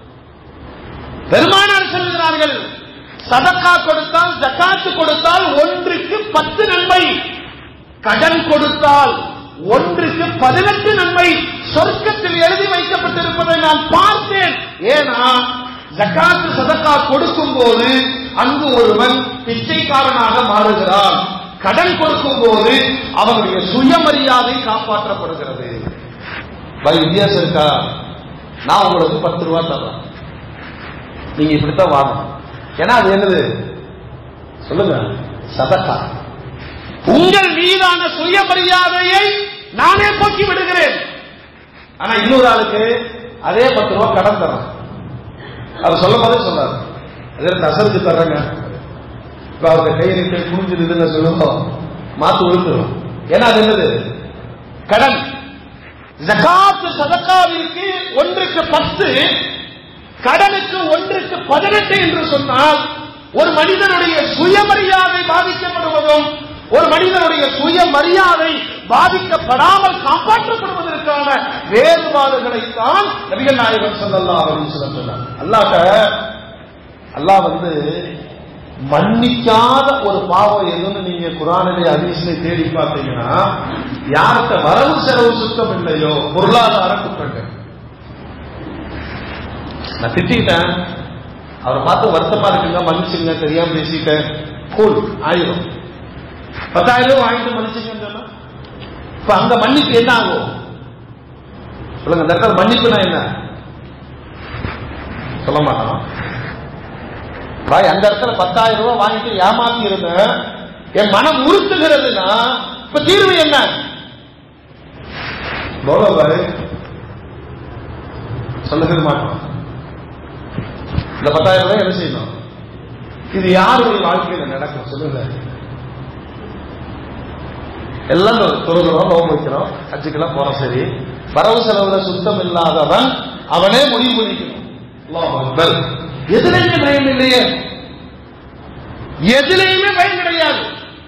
பெருமானார் சொல்லுகிறார்கள் சதக்கா கொடுத்தால் ஜக்காத்து கொடுத்தால் ஒன்றுக்கு பத்து நன்மை கடன் கொடுத்தால் ஒன்றுக்கு பதினெட்டு நன்மை சொர்க்கத்தில் எழுதி வைக்கப்பட்டிருப்பதை நான் பார்த்தேன் ஏன்னா ஜக்காத்து சதக்கா கொடுக்கும் போது அங்கு ஒருவன் பிச்சைக்காரனாக மாறுகிறான் கடன் கொடுக்கும் போது அவனுடைய சுயமரியாதை காப்பாற்றப்படுகிறது வித்தியாசம் இருக்கா நான் உங்களுக்கு பத்து ரூபா தர்றேன் நீங்க இப்படித்தான் வாங்கணும் ஏன்னா அது என்னது சொல்லுங்க சதக்கா உங்கள் மீதான சுயமரியாதையை நானே போக்கி விடுகிறேன் ஆனா இன்னொரு ஆளுக்கு அதே பத்து ரூபா கடன் தரேன் அவர் சொல்லும் போதே சொன்னார் அதற்கு அசருக்கு தர்றேங்க இப்ப அவருக்கு கை நீட்டு குனிஞ்சிருதுன்னு சொல்லுவோம் மாத்து விழுந்துரும் ஏன்னா அது என்னது கடன் ஜகாத்து சதக்காவிற்கு ஒன்றுக்கு பத்து கடனுக்கு ஒன்றுக்கு பதினெட்டு என்று சொன்னால் ஒரு மனிதனுடைய சுயமரியாதை பாதிக்கப்படுவதும் ஒரு மனிதனுடைய சுயமரியாதை பாதிக்கப்படாமல் காப்பாற்றப்படுவதற்கான வேறுபாடுகளை தான் நபிகள் நாயகர் சொல்லலாம் அப்படின்னு சொன்னார் அல்லாட்ட அல்லாஹ் வந்து மன்னிக்காத ஒரு பாவம் எதுன்னு நீங்க குரானிலே அதிசலை தேடி பார்த்தீங்கன்னா யார்கிட்ட வரவு செலவு சுத்தம் இல்லையோ பொருளாதார குற்றங்கள் நான் திட்டிட்டேன் அவரை பார்த்து வருத்தமா இருக்குங்க மன்னிச்சுங்க தெரியாம பேசிட்டேன் கூல் ஆயிரும் பத்தாயிரம் ரூபாய் வாங்கிட்டு மன்னிச்சுங்கன்னு சொன்னா இப்ப அங்க மன்னிப்பு என்ன ஆகும் சொல்லுங்க அந்த இடத்துல மன்னிப்புனா என்ன சொல்ல மாட்டான் பாய் அந்த இடத்துல பத்தாயிரம் ரூபாய் வாங்கிட்டு ஏமாத்தி இருந்தேன் என் மனம் உறுத்துகிறதுனா இப்ப தீர்வு என்ன போல பாரு சொல்லவே மாட்டோம் இந்த பத்தாயிரம் ரூபாய் என்ன செய்யணும் இது யாருடைய வாழ்க்கையில நடக்கும் சொல்லுங்க எல்லாம் தொழுகிறோம் நோம்பு வைக்கிறோம் ஹஜ்ஜுக்கெல்லாம் போறோம் சரி வரவு செலவுல சுத்தம் இல்லாதவன் அவனே முடிவு பண்ணிக்கணும் அல்லாஹ் அக்பர் எதுலையுமே பயம் இல்லையே எதிலையுமே பயம் கிடையாது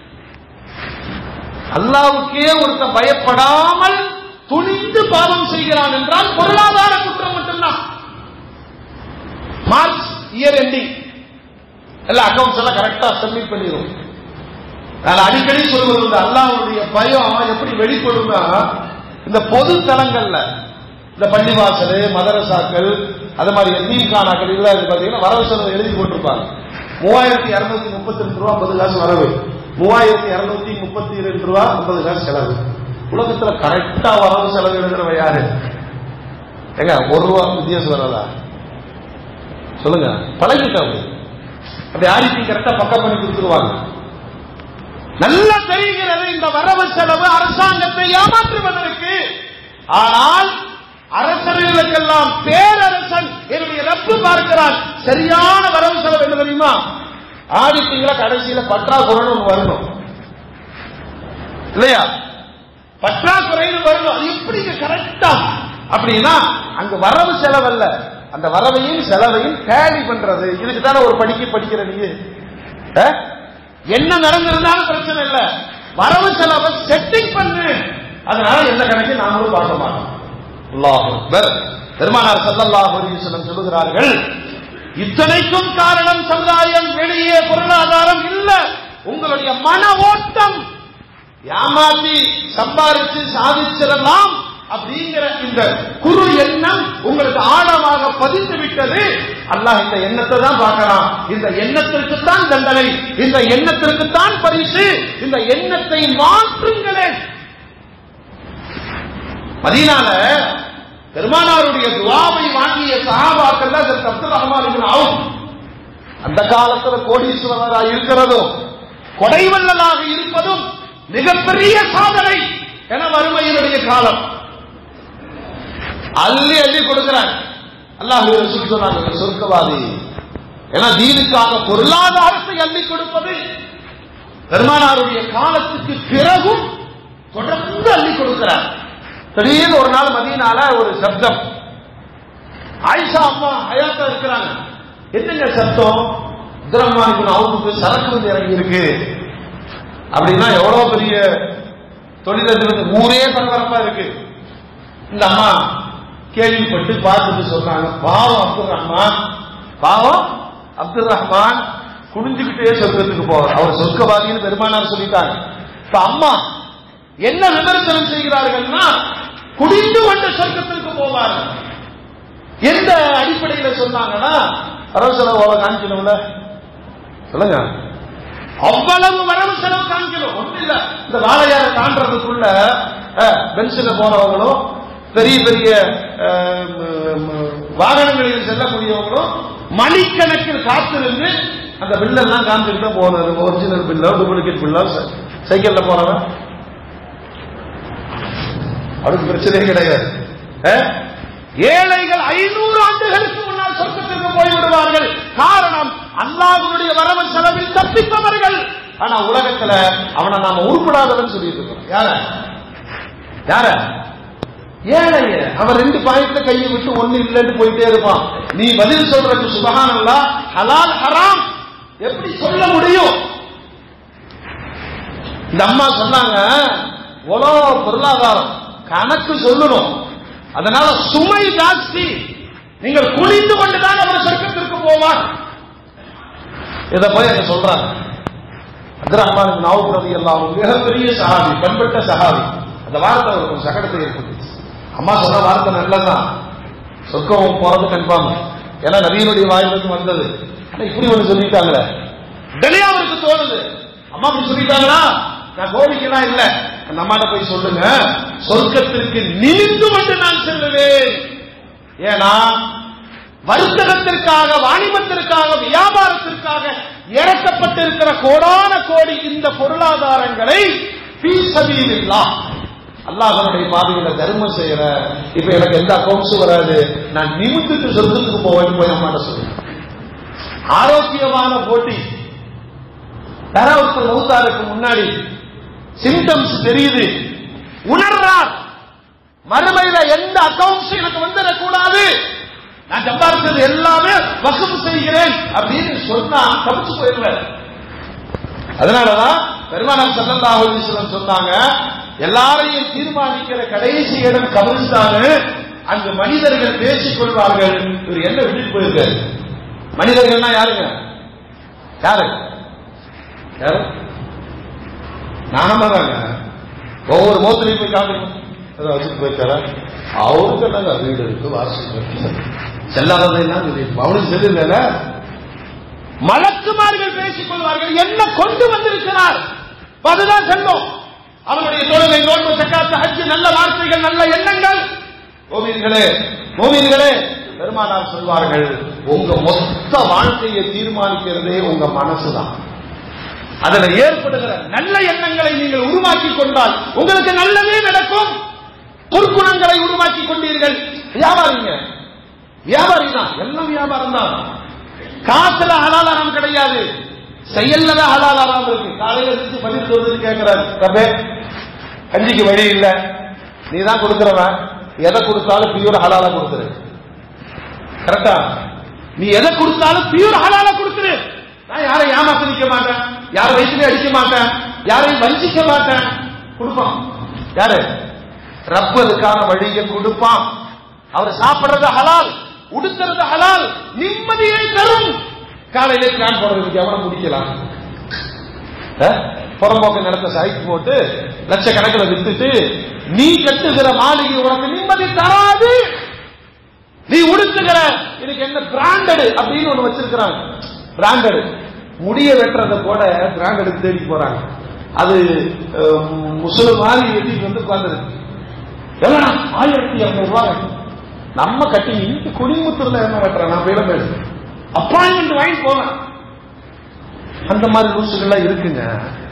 அல்லாவுக்கே ஒருத்தன் பயப்படாமல் துணிந்து பாவம் செய்கிறான் என்றால் பொருளாதார குற்றம் மட்டும்தான் மார்ச் இயர் எண்டிங் எல்லா அக்கௌண்ட்ஸ் எல்லாம் கரெக்டா சப்மிட் பண்ணிடும் நான் அடிக்கடி சொல்வது இந்த அல்லாவுடைய பயம் எப்படி வெளிப்படும்னா இந்த பொது தலங்கள்ல இந்த பள்ளிவாசல் மதரசாக்கள் அது மாதிரி எத்தீம்கானாக்கள் இதெல்லாம் இது பாத்தீங்கன்னா வரவு செலவு எழுதி போட்டிருப்பாங்க மூவாயிரத்தி இருநூத்தி முப்பத்தி ரெண்டு ரூபா ஐம்பது காசு வரவு மூவாயிரத்தி இருநூத்தி முப்பத்தி ரெண்டு ரூபா ஐம்பது காசு செலவு உலகத்துல கரெக்டா வரவு செலவு எழுதுறவ யாரு ஏங்க ஒரு ரூபா வித்தியாசம் வராதா சொல்லுங்க பழகிட்டவங்க அப்படி ஆடிட்டி கரெக்டா பக்கம் பண்ணி கொடுத்துருவாங்க நல்லா தெரிகிறது இந்த வரவு செலவு அரசாங்கத்தை ஏமாற்றுவதற்கு ஆனால் அரசர்களுக்கெல்லாம் பேரரசன் என்னுடைய ரப்பு பார்க்கிறான் சரியான வரவு செலவு என்ன தெரியுமா ஆடிட்டீங்களா கடைசியில பற்றாக்குறைன்னு ஒண்ணு வரணும் இல்லையா பற்றாக்குறைன்னு வரணும் அது எப்படி கரெக்டா அப்படின்னா அங்க வரவு செலவல்ல அந்த வரவையும் செலவையும் டேலி பண்றது இதுக்கு தானே ஒரு படிக்க படிக்கிற நீங்க அஹ்? என்ன நடந்திருந்தாலும் பிரச்சனை இல்ல வரவு செலவை செட்டிங் பண்ணு அதனால எந்த கணக்கு நாமளும் பார்க்க மாட்டோம் அல்லாஹ் அக்பர். பெருமானார் ஸல்லல்லாஹு அலைஹி வஸல்லம் சொல்லுகிறார்கள் இத்தனைக்கும் காரணம் சமுதாயம் வெளியே பொருளாதாரம் இல்ல உங்களுடைய மன ஓட்டம் ஏமாத்தி சம்பாதிச்சு சாதிச்சிடலாம் அப்படிங்கிற இந்த குரு எண்ணம் உங்களுக்கு ஆழமாக பதிந்து விட்டது அல்லாஹ் இந்த எண்ணத்தை தான் பார்க்கலாம் இந்த எண்ணத்திற்கு தான் தண்டனை இந்த எண்ணத்திற்கு தான் பரிசு இந்த எண்ணத்தை மாற்றுங்களேன் மதீனால பெருமானாருடைய துவாவை வாங்கிய சஹாபாக்கள் தான் இதற்கு அப்துல் ரஹ்மான் இப்னு அவுஃப். அந்த காலத்துல கோடீஸ்வரராக இருக்கிறதும் கொடைவல்லலாக இருப்பதும் மிகப்பெரிய சாதனை என வறுமையினுடைய காலம் அள்ளி அள்ளி கொடுக்கிறாங்க அல்லாஹ் ரசூல் சொன்னாங்க இவர் சொர்க்கவாதி ஏன்னா தீனுக்காக பொருளாதாரத்தை அள்ளி கொடுப்பது பெருமானாருடைய காலத்துக்கு பிறகும் தொடர்ந்து அள்ளி கொடுக்கிறார் திடீர்னு ஒரு நாள் மதியனால ஒரு சப்தம் ஆயிஷா அம்மா ஹயாத்தா இருக்கிறாங்க என்னங்க சத்தம் அப்துரஹ்மான் அவருக்கு சரக்கு வந்து இறங்கி இருக்கு அப்படின்னா எவ்வளவு பெரிய தொழிலதிபர் ஊரே பரபரப்பா இருக்கு இந்த அம்மா கேள்விப்பட்டு பார்த்துட்டு சொன்னாங்க பாவம் அப்துல் ரஹ்மான் பாவம் அப்துல் ரஹ்மான் குனிஞ்சுக்கிட்டே சொர்க்கத்துக்கு போவார் அவர் சொர்க்கவாதின்னு பெருமானார் சொல்லிட்டாங்க இப்ப அம்மா என்ன விமர்சனம் செய்கிறார்கள்னா குடிந்து கொண்டு சொர்க்கத்திற்கு போவார்கள் எந்த அடிப்படையில சொன்னாங்கன்னா வரவு செலவு அவ்வளவு காமிக்கணும்ல சொல்லுங்க அவ்வளவு வரவு செலவு காமிக்கணும் ஒண்ணு இல்ல இந்த வாழையார தாண்டறதுக்குள்ள அஹ், பென்சில போறவங்களும் பெரிய பெரிய அஹ், ம- ம- வாகனங்களில் செல்லக்கூடியவங்களும் மணிக்கணக்கில் காத்திருந்து அந்த பில்லெல்லாம் காமிச்சுட்டு தான் போகணும் ஒரிஜினல் பில்லோ டூப்ளிகேட் பில்லோ சைக்கிள்ல போறவன் அவருக்கு பிரச்சனையே கிடையாது அஹ்? ஏழைகள் ஐநூறு ஆண்டுகளுக்கு முன்னால் சொர்க்கத்திற்கு போய் விடுவார்கள் காரணம் அல்லாஹ்வுடைய வரவு செலவில் தப்பிப்பவர்கள் ஆனா உலகத்துல அவனை நாம உருப்படாதவன் சொல்லிட்டு இருக்கோம் யார யார ஏழைய அவன் ரெண்டு பாயிண்ட்ல கையை விட்டு ஒண்ணு இல்லைன்னு போயிட்டே இருப்பான் நீ பதில் சொல்றதுக்கு சுபகானல்லா ஹலால் ஹராம் எப்படி சொல்ல முடியும் இந்த அம்மா சொன்னாங்க எவ்வளோ பொருளாதாரம் கணக்கு சொல்லணும் அதனால சுமை ஜாஸ்தி நீங்கள் குனிந்து கொண்டுதான் அவர் சொர்க்கத்திற்கு போவார் இத போய் அங்க சொல்றாங்க அப்துல் ரஹ்மான் நாவூப் ரவி எல்லாம் மிகப்பெரிய சஹாபி பண்பட்ட சஹாபி அந்த வார்த்தை அவருக்கு ஒரு சகடத்தை ஏற்பட்டுச்சு அம்மா சொன்ன வார்த்தை நல்லதான் சொர்க்கம் போறது கன்ஃபார்ம் ஏன்னா நபியினுடைய வாயிலிருந்து வந்தது ஆனா இப்படி ஒண்ணு சொல்லிட்டாங்களே உடனே அவருக்கு தோணுது அம்மா அப்படி சொல்லிட்டாங்களா நான் கோபிக்கலாம் இல்ல அந்த அம்மாட்ட போய் சொல்லுங்க சொர்க்கத்திற்கு நிமிந்து கொண்டு நான் செல்லுவேன் ஏன்னா வர்த்தகத்திற்காக வாணிபத்திற்காக வியாபாரத்திற்காக இறக்கப்பட்டிருக்கிற கோடான கோடி இந்த பொருளாதாரங்களை ஃபீ சபீலில்லாஹ் அல்லாஹனுடைய பாதையில தர்மம் செய்யற இப்ப எனக்கு எந்த அக்கௌண்ட்ஸும் வராது நான் நிமித்துட்டு சொர்க்கத்துக்கு போவேன் போய் அம்மாட்ட சொல்லுவேன் ஆரோக்கியமான போட்டி யாராவது ஒருத்தர் மௌத்தாருக்கு முன்னாடி சிம்டம்ஸ் தெரியுது உணர்றார் மறுமையில எந்த அக்கௌண்ட்ஸ் எனக்கு வந்துடக்கூடாது நான் சம்பாதிச்சது எல்லாமே வசூல் செய்கிறேன் அப்படின்னு சொன்னா தப்பிச்சு போயிடுவார் அதனாலதான் பெருமானம் சல்லல்லாஹு அலைஹி வஸல்லம் சொன்னாங்க எல்லாரையும் தீர்மானிக்கிற கடைசி இடம் கபிரிஸ்தான் அங்கு மனிதர்கள் பேசிக் கொள்வார்கள் இவர் என்ன விட்டுட்டு போயிருக்காரு மனிதர்கள்னா யாருங்க யாரு யாரு நாம தாங்க ஒவ்வொரு மோத்திரையும் போய் காமிக்கணும் ஏதோ வச்சுட்டு போயிருக்காரா அவருக்கு என்னங்க வீடு இருக்கு வாசல் இருக்கு செல்லாததையெல்லாம் சொல்லிட்டு அவனுக்கு தெரியல மலக்குமார்கள் பேசிக் கொள்வார்கள் என்ன கொண்டு வந்திருக்கிறார் அதுதான் செல்வம் அவனுடைய தொழுகை நோன்பு சக்காத்து ஹஜ்ஜு நல்ல வார்த்தைகள் நல்ல எண்ணங்கள் கோவில்களே கோவில்களே பெருமானார் சொல்வார்கள் உங்க மொத்த வாழ்க்கையை தீர்மானிக்கிறதே உங்க மனசுதான் அதுல ஏற்படுகிற நல்ல எண்ணங்களை நீங்கள் உருவாக்கி கொண்டால் உங்களுக்கு நல்லதே நடக்கும் பொற்குணங்களை உருவாக்கி கொண்டீர்கள் வியாபாரிங்க வியாபாரி தான் எல்லாம் வியாபாரம் தான் காசுல ஹலாலாரம் கிடையாது செயல்ல தான் ஹலாலாரம் இருக்கு காலையில இருந்து பதில் சொல்றது கேட்கிறாரு ரபே கஞ்சிக்கு வழி இல்ல நீ தான் கொடுக்கிறவன் எதை கொடுத்தாலும் பியூர் ஹலாலா கொடுத்துரு கரெக்டா நீ எதை கொடுத்தாலும் பியூர் ஹலாலா கொடுத்துரு நான் யாரையும் ஏமாத்த நிக்க மாட்டேன் யாரை வயிற்றுல அடிக்க மாட்டேன் யாரையும் வஞ்சிக்க மாட்டேன் கொடுப்பான் யாரு ரப்பு அதுக்கான வழியை கொடுப்பான் அவர் சாப்பிடுறது ஹலால் உடுக்கிறது ஹலால் நிம்மதியை தரும் காலையில பிளான் போடுறதுக்கு எவனை முடிக்கலாம் அஹ்? புறம்போக்கு நிலத்தை சைக்கு போட்டு லட்சக்கணக்கில் வித்துட்டு நீ கட்டுகிற மாளிகை உனக்கு நிம்மதி தராது நீ உடுத்துகிற எனக்கு என்ன பிராண்டடு அப்படின்னு ஒண்ணு வச்சிருக்கிறாங்க பிராண்டடு முடிய வெட்டுறத கூட பிராண்டடு தேடி போறாங்க அது அஹ், முஸ்லிம் மாதிரி வெட்டிட்டு வந்து உட்கார்ந்துருக்கு எவ்வளோ ஆயிரத்தி இருநூறு ரூபாய் நம்ம கட்டி இன்னைக்கு குடிமுத்தூர்ல என்ன வெட்டுறேன் நான் போயிட பேசு அப்பாயின்மெண்ட் வாங்கி போவேன் அந்த மாதிரி லூசுகள்லாம் இருக்குங்க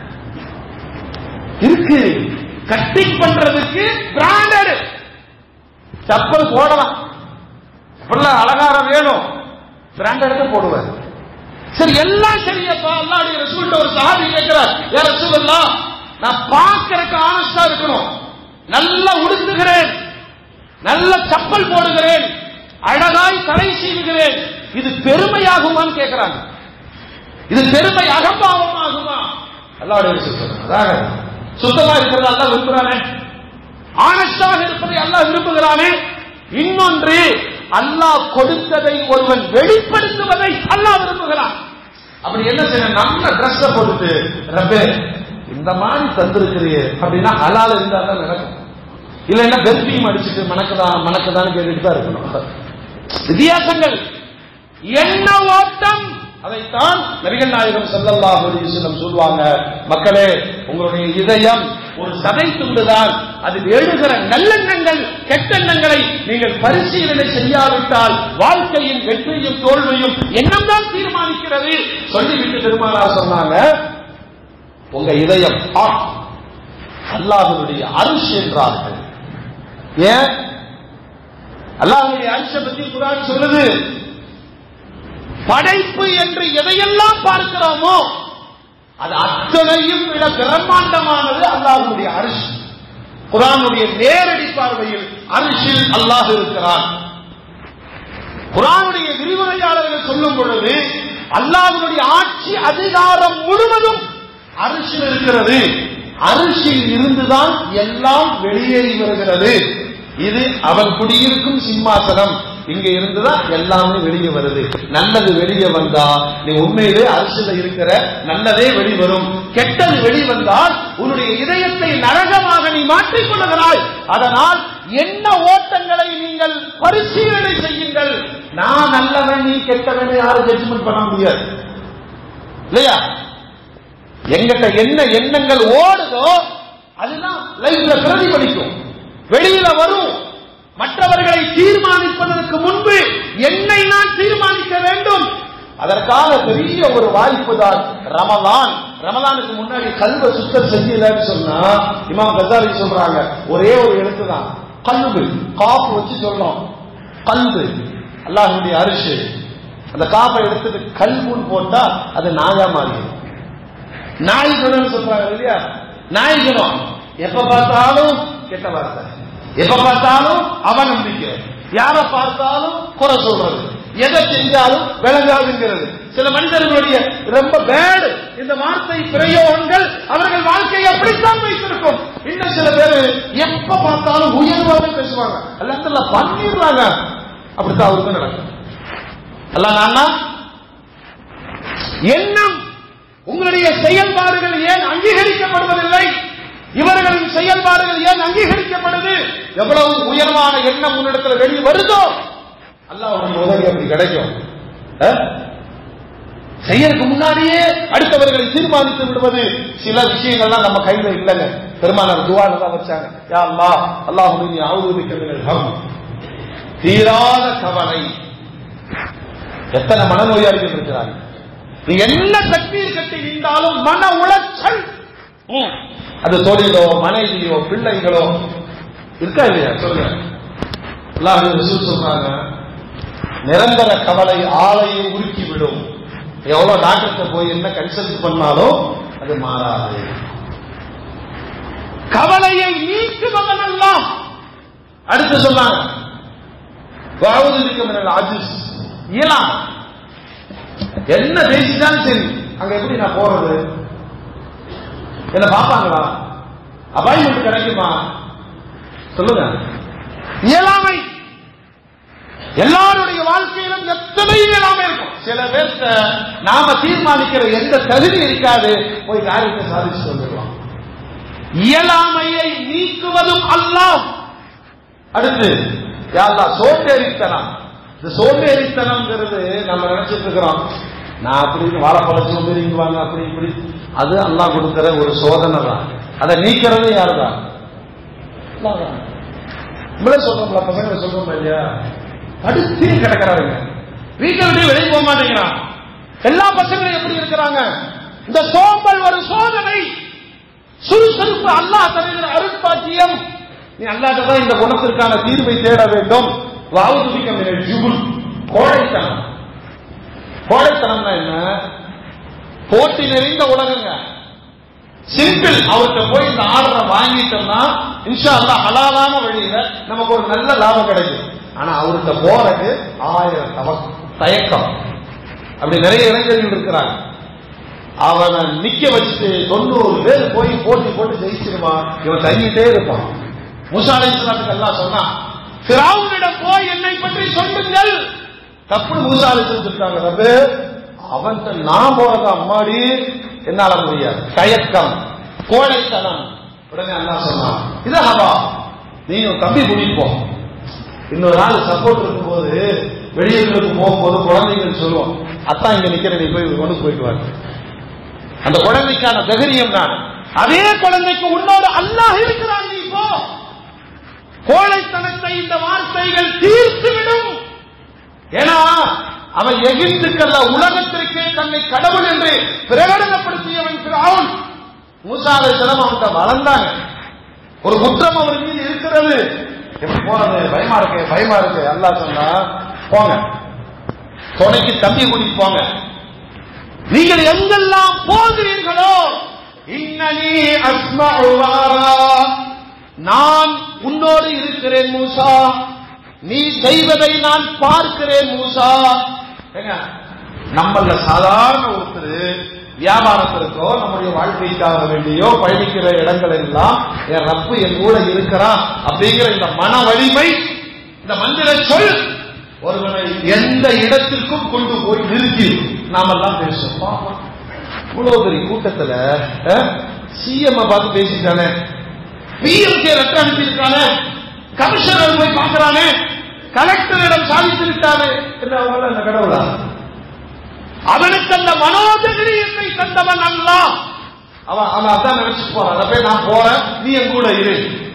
இருக்கு கட்டிங் பண்றதுக்கு பிராண்டட் சப்பல் போடலாம் இப்பெல்லாம் அலங்காரம் வேணும் பிராண்டட் போடுவார் சரி எல்லாம் சரியப்பா அல்லாடைய ரசூல்ட்ட ஒரு சஹாபி கேட்கிறார் ஏ ரசூலுல்லாஹ் நான் பார்க்கறதுக்கு ஆனஸ்டா இருக்கணும் நல்லா உடுத்துகிறேன் நல்ல சப்பல் போடுகிறேன் அழகாய் தலை சீவுகிறேன் இது பெருமையாகுமான்னு கேட்கிறாங்க இது பெருமை அகம்பாவமாகுமா அல்லாவுடைய ரசூல் அதாக சுத்தமா இருக்கிறது அல்லாஹ் விரும்புகிறானே ஆனஸ்டாக இருப்பதை அல்லாஹ் விரும்புகிறானே இன்னொன்று அல்லாஹ் கொடுத்ததை ஒருவன் வெளிப்படுத்துவதை அல்லாஹ் விரும்புகிறான் அப்படி என்ன செய்யணும் நல்ல ட்ரெஸ் போட்டுட்டு ரப்பே இந்த மாதிரி தந்திருக்கிறியே அப்படின்னா ஹலால் இருந்தா தான் நடக்கும் இல்லைன்னா பெர்ஃபியும் அடிச்சுட்டு மணக்கதான் மணக்கதான் கேட்டுட்டு தான் இருக்கணும் வித்தியாசங்கள் என்ன ஓட்டம் அதைத்தான் நபிகள் நாயகம் ஸல்லல்லாஹு அலைஹி வஸல்லம் சொல்வாங்க மக்களே உங்களுடைய இதயம் ஒரு சதை துண்டுதான் அதில் எழுகிற நல்லெண்ணங்கள் கெட்டெண்ணங்களை நீங்கள் பரிசீலனை செய்யாவிட்டால் வாழ்க்கையின் வெற்றியும் தோல்வியும் எண்ணம் தான் தீர்மானிக்கிறது சொல்லிவிட்டு பெருமானார் சொன்னாங்க உங்க இதயம் ஆ- அல்லாஹ்வுடைய அரிசி என்றார்கள் ஏன் அல்லாஹ்வுடைய அரிசை பத்தி குரான் சொல்லுது படைப்பு என்று எதையெல்லாம் பார்க்கிறோமோ அது அத்தனையும் விட பிரம்மாண்டமானது அல்லாஹ்வுடைய அரிசி குரானுடைய நேரடி பார்வையில் அரிசில் அல்லாஹ் இருக்கிறான் குரானுடைய விரிவுரையாளர்கள் சொல்லும் பொழுது அல்லாஹ்வுடைய ஆட்சி அதிகாரம் முழுவதும் அரிசில் இருக்கிறது அரிசியில் இருந்துதான் எல்லாம் வெளியேறி வருகிறது இது அவன் குடியிருக்கும் சிம்மாசனம் இங்க இருந்துதான் எல்லாமே வெளியே வருது நல்லது வெளியே வந்தா நீ உண்மையிலே அரசியல இருக்கிற நல்லதே வெளிவரும் கெட்டது வெளிவந்தால் உன்னுடைய இதயத்தை நரகமாக நீ மாற்றிக் கொள்ளுகிறாய் அதனால் என்ன ஓட்டங்களை நீங்கள் பரிசீலனை செய்யுங்கள் நான் நல்லவன் நீ கெட்டவன் யாரும் ஜட்ஜ்மெண்ட் பண்ண முடியாது இல்லையா எங்கிட்ட என்ன எண்ணங்கள் ஓடுதோ அதுதான் லைஃப்ல பிரதிபலிக்கும் வெளியில வரும் மற்றவர்களை தீர்மானிப்பதற்கு முன்பு என்னை நான் தீர்மானிக்க வேண்டும் அதற்காக பெரிய ஒரு வாய்ப்பு தான் ரமலான் ரமலானுக்கு முன்னாடி கல்வ சுத்தம் செஞ்சலன்னு சொன்னா இமாம் கசாலி சொல்றாங்க ஒரே ஒரு எழுத்து தான் கல்வு காப்பு வச்சு சொல்லணும் கல்வு அல்லாஹ்வுடைய அரிசி அந்த காப்பை எடுத்துட்டு கல்வுன்னு போட்டா அது நாயா மாறிடும் நாய் குணம் சொல்றாங்க இல்லையா நாய் குணம் எப்ப பார்த்தாலும் கெட்ட வார்த்தை எப்ப பார்த்தாலும் அவநம்பிக்கை யாரை பார்த்தாலும் குறை சொல்றது எதை செஞ்சாலும் விளங்காதுங்கிறது சில மனிதர்களுடைய ரொம்ப பேடு இந்த வார்த்தை பிரயோகங்கள் அவர்கள் வாழ்க்கையை அப்படித்தான் வைத்திருக்கும் இன்னும் சில பேர் எப்ப பார்த்தாலும் உயர்வாக பேசுவாங்க அல்ல பண்ணிடுறாங்க அப்படித்தான் அவருக்கு நடக்கும் அல்ல நானா எண்ணம் உங்களுடைய செயல்பாடுகள் ஏன் அங்கீகரிக்கப்படுவதில்லை இவர்களின் செயல்பாடுகள் ஏன் அங்கீகரிக்கப்படுது எவ்வளவு உயர்வான எண்ணம் உன்னிடத்தில் வெளியே வருதோ அல்லாஹ் உனக்கு உதவி அப்படி கிடைக்கும் அஹ்? செய்யறதுக்கு முன்னாடியே அடுத்தவர்களை தீர்மானித்து விடுவது சில விஷயங்கள்லாம் நம்ம கையில இல்லைங்க பெருமானார் துவால தான் வச்சாங்க யா அல்லாஹ் அல்லாஹ் நீ ஆவுதிக்கிறீர்கள் ஹம் தீராத கவலை எத்தனை மனநோயாளிகள் இருக்கிறாங்க நீ என்ன தண்ணீர் கட்டி நின்றாலும் மன உளைச்சல் ம். அது தொழிலோ மனைவியோ பிள்ளைகளோ இருக்கா இல்லையா சொல்லுங்க அல்லாஹ் ரசூல் சொல்றாங்க நிரந்தர கவலை ஆலையை உருக்கி விடும் எவ்வளவு டாக்டர்கிட்ட போய் என்ன கன்சல்ட் பண்ணாலும் அது மாறாது கவலையை நீக்குபவன் எல்லாம் அடுத்து சொன்னாங்க வாவுதிக்கும் அஜிஸ் இயலாம் என்ன பேசிட்டாலும் சரி அங்க எப்படி நான் போறது என்ன பாப்பாங்களா அப்பாயின்மெண்ட் கிடைக்குமா சொல்லுங்க இயலாமை எல்லாருடைய வாழ்க்கையிலும் எத்தனை இயலாமை இருக்கும் சில பேர்த்த நாம தீர்மானிக்கிற எந்த தகுதி இருக்காது போய் காரியத்தை சாதிச்சு வந்துடலாம் இயலாமையை நீக்குவதும் அல்லாம் அடுத்து யாரா சோம்பேறித்தனம் இந்த சோம்பேறித்தனம்ங்கிறது நம்ம நினைச்சிட்டு இருக்கிறோம் நான் அப்படி வாழைப்பழம் சோம்பேறிங்குவாங்க அப்படி இப்படி அது அல்லாஹ் கொடுக்கிற ஒரு சோதனை தான் அதை நீக்கிறது யாருதான் அல்லாஹ் தான். நம்மளே சொல்றோம்ல பசங்களை சொல்றோம் இல்லையா படுத்தி கிடக்கிறாங்க வீட்டை விட்டு வெளியே போக மாட்டேங்கிறான் எல்லா பசங்களும் எப்படி இருக்கிறாங்க இந்த சோம்பல் ஒரு சோதனை சுறுசுறுப்பு அல்லாஹ் தருகிற அருட்பாக்கியம் நீ அல்லாஹ் தான் இந்த குணத்திற்கான தீர்வை தேட வேண்டும் வாவுதுபிக்கம் ஜுகுல் கோழைத்தனம் கோழைத்தனம்னா என்ன போட்டி நிறைந்த உலகங்க சிம்பிள் அவர்கிட்ட போய் இந்த ஆர்டரை வாங்கிட்டோம்னா இன்ஷா அல்லாஹ் ஹலாலான வழியில நமக்கு ஒரு நல்ல லாபம் கிடைக்கும் ஆனா அவர்கிட்ட போறது ஆயிரம் தவ- தயக்கம் அப்படி நிறைய இளைஞர்கள் இருக்கிறாங்க அவனை நிக்க வச்சுட்டு தொண்ணூறு பேர் போய் போட்டி போட்டு ஜெயிச்சிருவான் இவன் தங்கிட்டே இருப்பான் முசாலை எல்லாம் சொன்னான் பிராவுனிடம் போய் என்னை பற்றி சொல்லுங்கள் தப்பு மூசாலை சொல்லிட்டாங்க ரப்பு அவன் நான் போறதா அம்மாடி என்னால முடியாது தயக்கம் கோழைத்தனம் உடனே அண்ணா சொன்னான் இதாவா நீ உன் தம்பி கூட்டிட்டு போ இன்னொரு நாள் சப்போர்ட் இருக்கும்போது வெளியூருக்கு போகும்போது குழந்தைகள் சொல்லுவோம் அத்தான் இங்க நிக்கிற நீ போய் கொண்டு போயிட்டு வா அந்த குழந்தைக்கான தைரியம் தான் அதே குழந்தைக்கு உன்னோடு அல்லாஹ் இருக்கிறான் நீ போ கோழைத்தனத்தை இந்த வார்த்தைகள் தீர்த்துவிடும் ஏன்னா அவன் எகிப்துக்கல்ல உலகத்திற்கே தன்னை கடவுள் என்று பிரகடனப்படுத்தியவன் பிராவுன் மூசாலை சிலம் அவன்கிட்ட வளர்ந்தாங்க ஒரு குற்றம் அவர் மீது இருக்கிறது எப்படி போறது பயமா இருக்கு பயமா இருக்கு அல்லாஹ் சொன்னா போங்க துணைக்கு தம்பி கூட்டிட்டு போங்க நீங்கள் எங்கெல்லாம் போகிறீர்களோ இன்னனி அஸ்மஉ வாரா நான் உன்னோடு இருக்கிறேன் மூசா நீ செய்வதை நான் பார்க்கிறேன் மூசா ஏங்க, நம்மள சாதாரண ஒருத்தர் வியாபாரத்திற்கோ நம்முடைய வாழ்க்கைக்காக வேண்டியோ பயணிக்கிற இடங்கள் எல்லாம் என் ரப்பு என் கூட இருக்கிறான் அப்படிங்கிற இந்த மன வலிமை இந்த மந்திர சொல் ஒருவனை எந்த இடத்திற்கும் கொண்டு போய் நிறுத்தி நாமெல்லாம் பேசுவோம் பாப்போம். இவ்வளவு பெரிய கூட்டத்துல சிஎம் பார்த்து பேசிட்டானே பிஎம்கே லெட்டர் அனுப்பியிருக்கானே கமிஷனர் போய் பார்க்கறானே கலெக்டரிடம் சாதித்து விட்டானே என்ன அவங்கள அந்த கடவுளா அவனுக்கு அந்த மனோதகிரியத்தை தந்தவன் அல்ல அவன் அவன் அதான் நினைச்சு போறான் அதை போய் நான் போறேன் நீ என் கூட இரு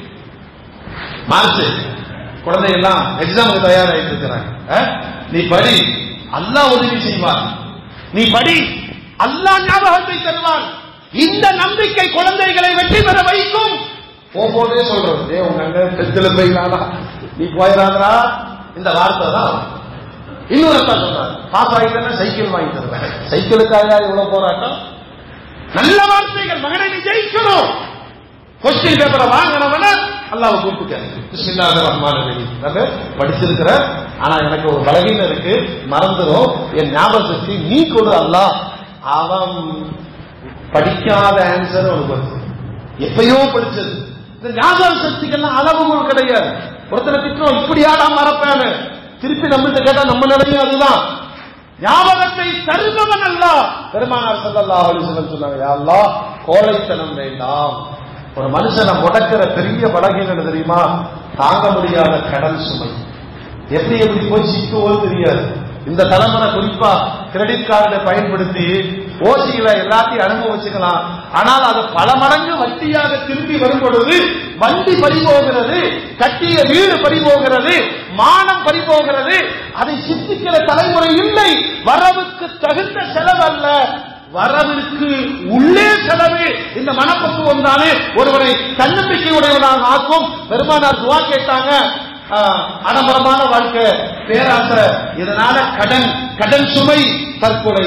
மார்ச் குழந்தை எல்லாம் எக்ஸாமுக்கு தயாராகிட்டு இருக்கிறாங்க அஹ்? நீ படி அல்லாஹ் உதவி செய்வார் நீ படி அல்லாஹ் ஞாபகத்தை தருவார் இந்த நம்பிக்கை குழந்தைகளை வெற்றி பெற வைக்கும் போகும்போதே சொல்றது ஏ உங்க அண்ணன் டெஸ்ட்ல போயிடலாடா நீ போயிடாதடா இந்த வார்த்தை தான் இன்னொரு அர்த்தம் சொல்றாரு பாஸ் ஆகிட்டா சைக்கிள் வாங்கி தருவேன் சைக்கிளுக்காக இவ்வளவு போராட்டம் நல்ல வார்த்தைகள் மகனை நீ ஜெயிக்கணும் கொஸ்டின் பேப்பரை வாங்கினவன அல்லாஹ் கூப்பிட்டுக்க பிஸ்மில்லாஹிர் ரஹ்மானிர் ரஹீம் நாங்க படிச்சிருக்கிறேன் ஆனா எனக்கு ஒரு பலவீனம் இருக்கு மறந்துடும் என் ஞாபக சக்தி நீ கொடு அல்லாஹ் அவன் படிக்காத ஆன்சர் அவனுக்கு வருது எப்பயோ படிச்சது இந்த ஞாபக சக்திக்கெல்லாம் அளவுகள் கிடையாது ஒருத்தனை திட்டம் இப்படியாடா மறப்பேன்னு திருப்பி நம்மள்ட்ட கேட்டா நம்ம நிலையும் அதுதான் ஞாபகத்தை தருபவன் அல்ல பெருமானார் ஸல்லல்லாஹு அலைஹி வஸல்லம் சொன்னாங்க யா அல்லாஹ் கோழைத்தனம் வேண்டாம் ஒரு மனுஷனை முடக்கிற பெரிய பலகீனம் என்ன தெரியுமா தாங்க முடியாத கடன் சுமை எப்படி எப்படி போய் சிக்குவோ தெரியாது இந்த தலைமுறை குறிப்பா கிரெடிட் கார்டை பயன்படுத்தி ஓசியில எல்லாத்தையும் அனுபவிச்சுக்கலாம் ஆனால் அது பல மடங்கு வட்டியாக திரும்பி வரும் பொழுது வண்டி பறிபோகிறது கட்டிய வீடு பறிபோகிறது மானம் பறிபோகிறது அதை சிந்திக்கிற தலைமுறை இல்லை வரவுக்கு தகுந்த செலவு அல்ல வரவிற்கு உள்ளே செலவு இந்த மனப்பக்குவம் தானே ஒருவரை தன்னம்பிக்கையுடையவனாக ஆக்கும் பெருமானார் துவா கேட்டாங்க ஆஹ், ஆடம்பரமான வாழ்க்கை பேராசை இதனால கடன் கடன் சுமை தற்கொலை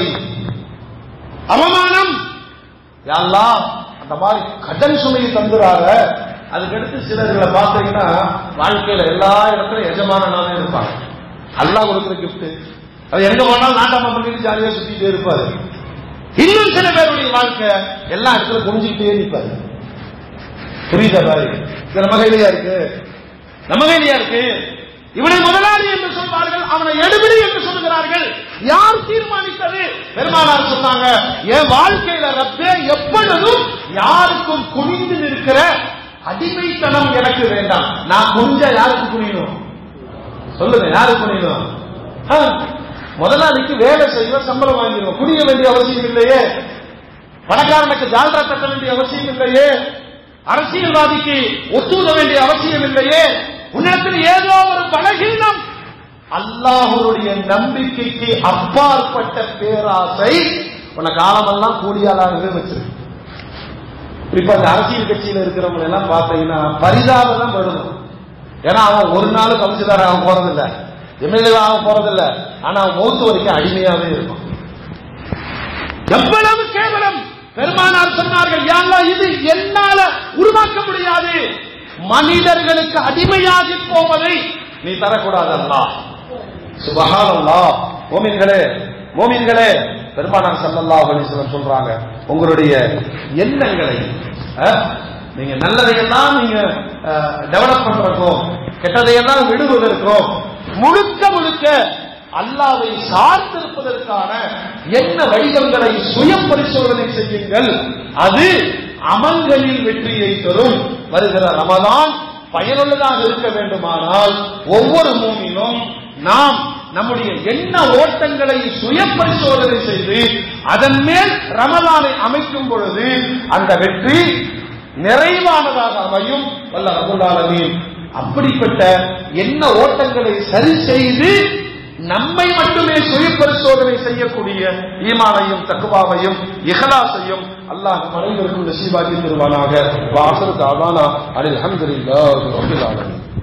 அவமானம் யா அல்லாஹ் அந்த மாதிரி கடன் சுமையை தந்துறாங்க அதுக்கடுத்து சிலர்களை பார்த்தீங்கன்னா வாழ்க்கையில எல்லா இடத்துலயும் எஜமானனாவே இருப்பாங்க அல்லாஹ் கொடுக்குற கிஃப்ட் அது எங்க போனாலும் நாட்டாம பண்ணி ஜாலியா சுத்திட்டே இருப்பாரு இன்னும் சில பேருடைய வாழ்க்கை எல்லா இடத்துல குனிஞ்சுக்கிட்டே நிற்பாரு புரியுதா பாரு இது நம்ம கையிலயா இருக்கு நம்ம கையிலயா இருக்கு இவனை முதலாளி என்று சொல்வார்கள் அவனை எடுபிடி என்று சொல்லுகிறார்கள் யார் தீர்மானித்தது பெருமானார் சொன்னாங்க என் வாழ்க்கையில ரப்பே எப்பொழுதும் யாருக்கும் குனிந்து நிற்கிற அடிமைத்தனம் எனக்கு வேண்டாம் நான் குனிஞ்சா யாருக்கு குனியணும் சொல்லுங்க யாருக்கு குனியணும் ஆ, முதலாளிக்கு வேலை செய்வோம் சம்பளம் வாங்கிடுவோம் குனிய வேண்டிய அவசியம் இல்லையே பணக்காரனுக்கு ஜால்ரா கட்ட வேண்டிய அவசியம் இல்லையே அரசியல்வாதிக்கு ஒத்துத வேண்டிய அவசியம் இல்லையே உன்னிடத்தில் ஏதோ ஒரு பலகீனம் அல்லாஹருடைய நம்பிக்கைக்கு அப்பாற்பட்ட பேராசை உன காலமெல்லாம் கூலியாளாகவே வச்சிருக்கு இப்ப அந்த அரசியல் கட்சியில இருக்கிறவங்க எல்லாம் பார்த்தீங்கன்னா பரிதாபம் தான் படணும் ஏன்னா அவன் ஒரு நாள் கமிஷனர் ஆக போறதில்ல எம்எல்ஏ ஆக போறதில்ல ஆனா அவன் மௌத்து வரைக்கும் அடிமையாவே இருக்கும் எவ்வளவு கேவலம் பெருமானார் சொன்னார்கள் "யா அல்லாஹ், இது என்னால உருவாக்க முடியாது மனிதர்களுக்கு அடிமையாகி போவதை நீ தரக்கூடாது அல்லாஹ் சுபஹானல்லாஹ் மோமின்களே மோமின்களே பெருமானார் ஸல்லல்லாஹு அலைஹி வஸல்லம் சொல்றாங்க உங்களுடைய எண்ணங்களை அஹ், நீங்க நல்லதையெல்லாம் நீங்க டெவலப் பண்றதுக்கும் கெட்டதையெல்லாம் விடுவதற்கும் முழுக்க முழுக்க அல்லாவை சார்ந்திருப்பதற்கான என்ன வடிவங்களை சுய பரிசோதனை செய்யுங்கள் அது அமல்களில் வெற்றியை தரும் வருகிற ரமதான் பயனுள்ளதாக இருக்க வேண்டுமானால் ஒவ்வொரு மூமிலும் நாம் நம்முடைய எண்ண ஓட்டங்களை சுய பரிசோதனை செய்து அதன் மேல் ரமலானை அமைக்கும் பொழுது அந்த வெற்றி நிறைவானதாக அமையும் வல்ல ரகுலாலமீன் அப்படிப்பட்ட எண்ண ஓட்டங்களை சரி செய்து நம்மை மட்டுமே சுய பரிசோதனை செய்யக்கூடிய ஈமானையும் தக்குவாவையும் இஹலாசையும் அல்லாஹ் அனைவருக்கும் நசீபாக்கி தருவானாக வாசல் தாவானா அனில் அஹமதுல்லாஹி ரப்பில் ஆலமீன்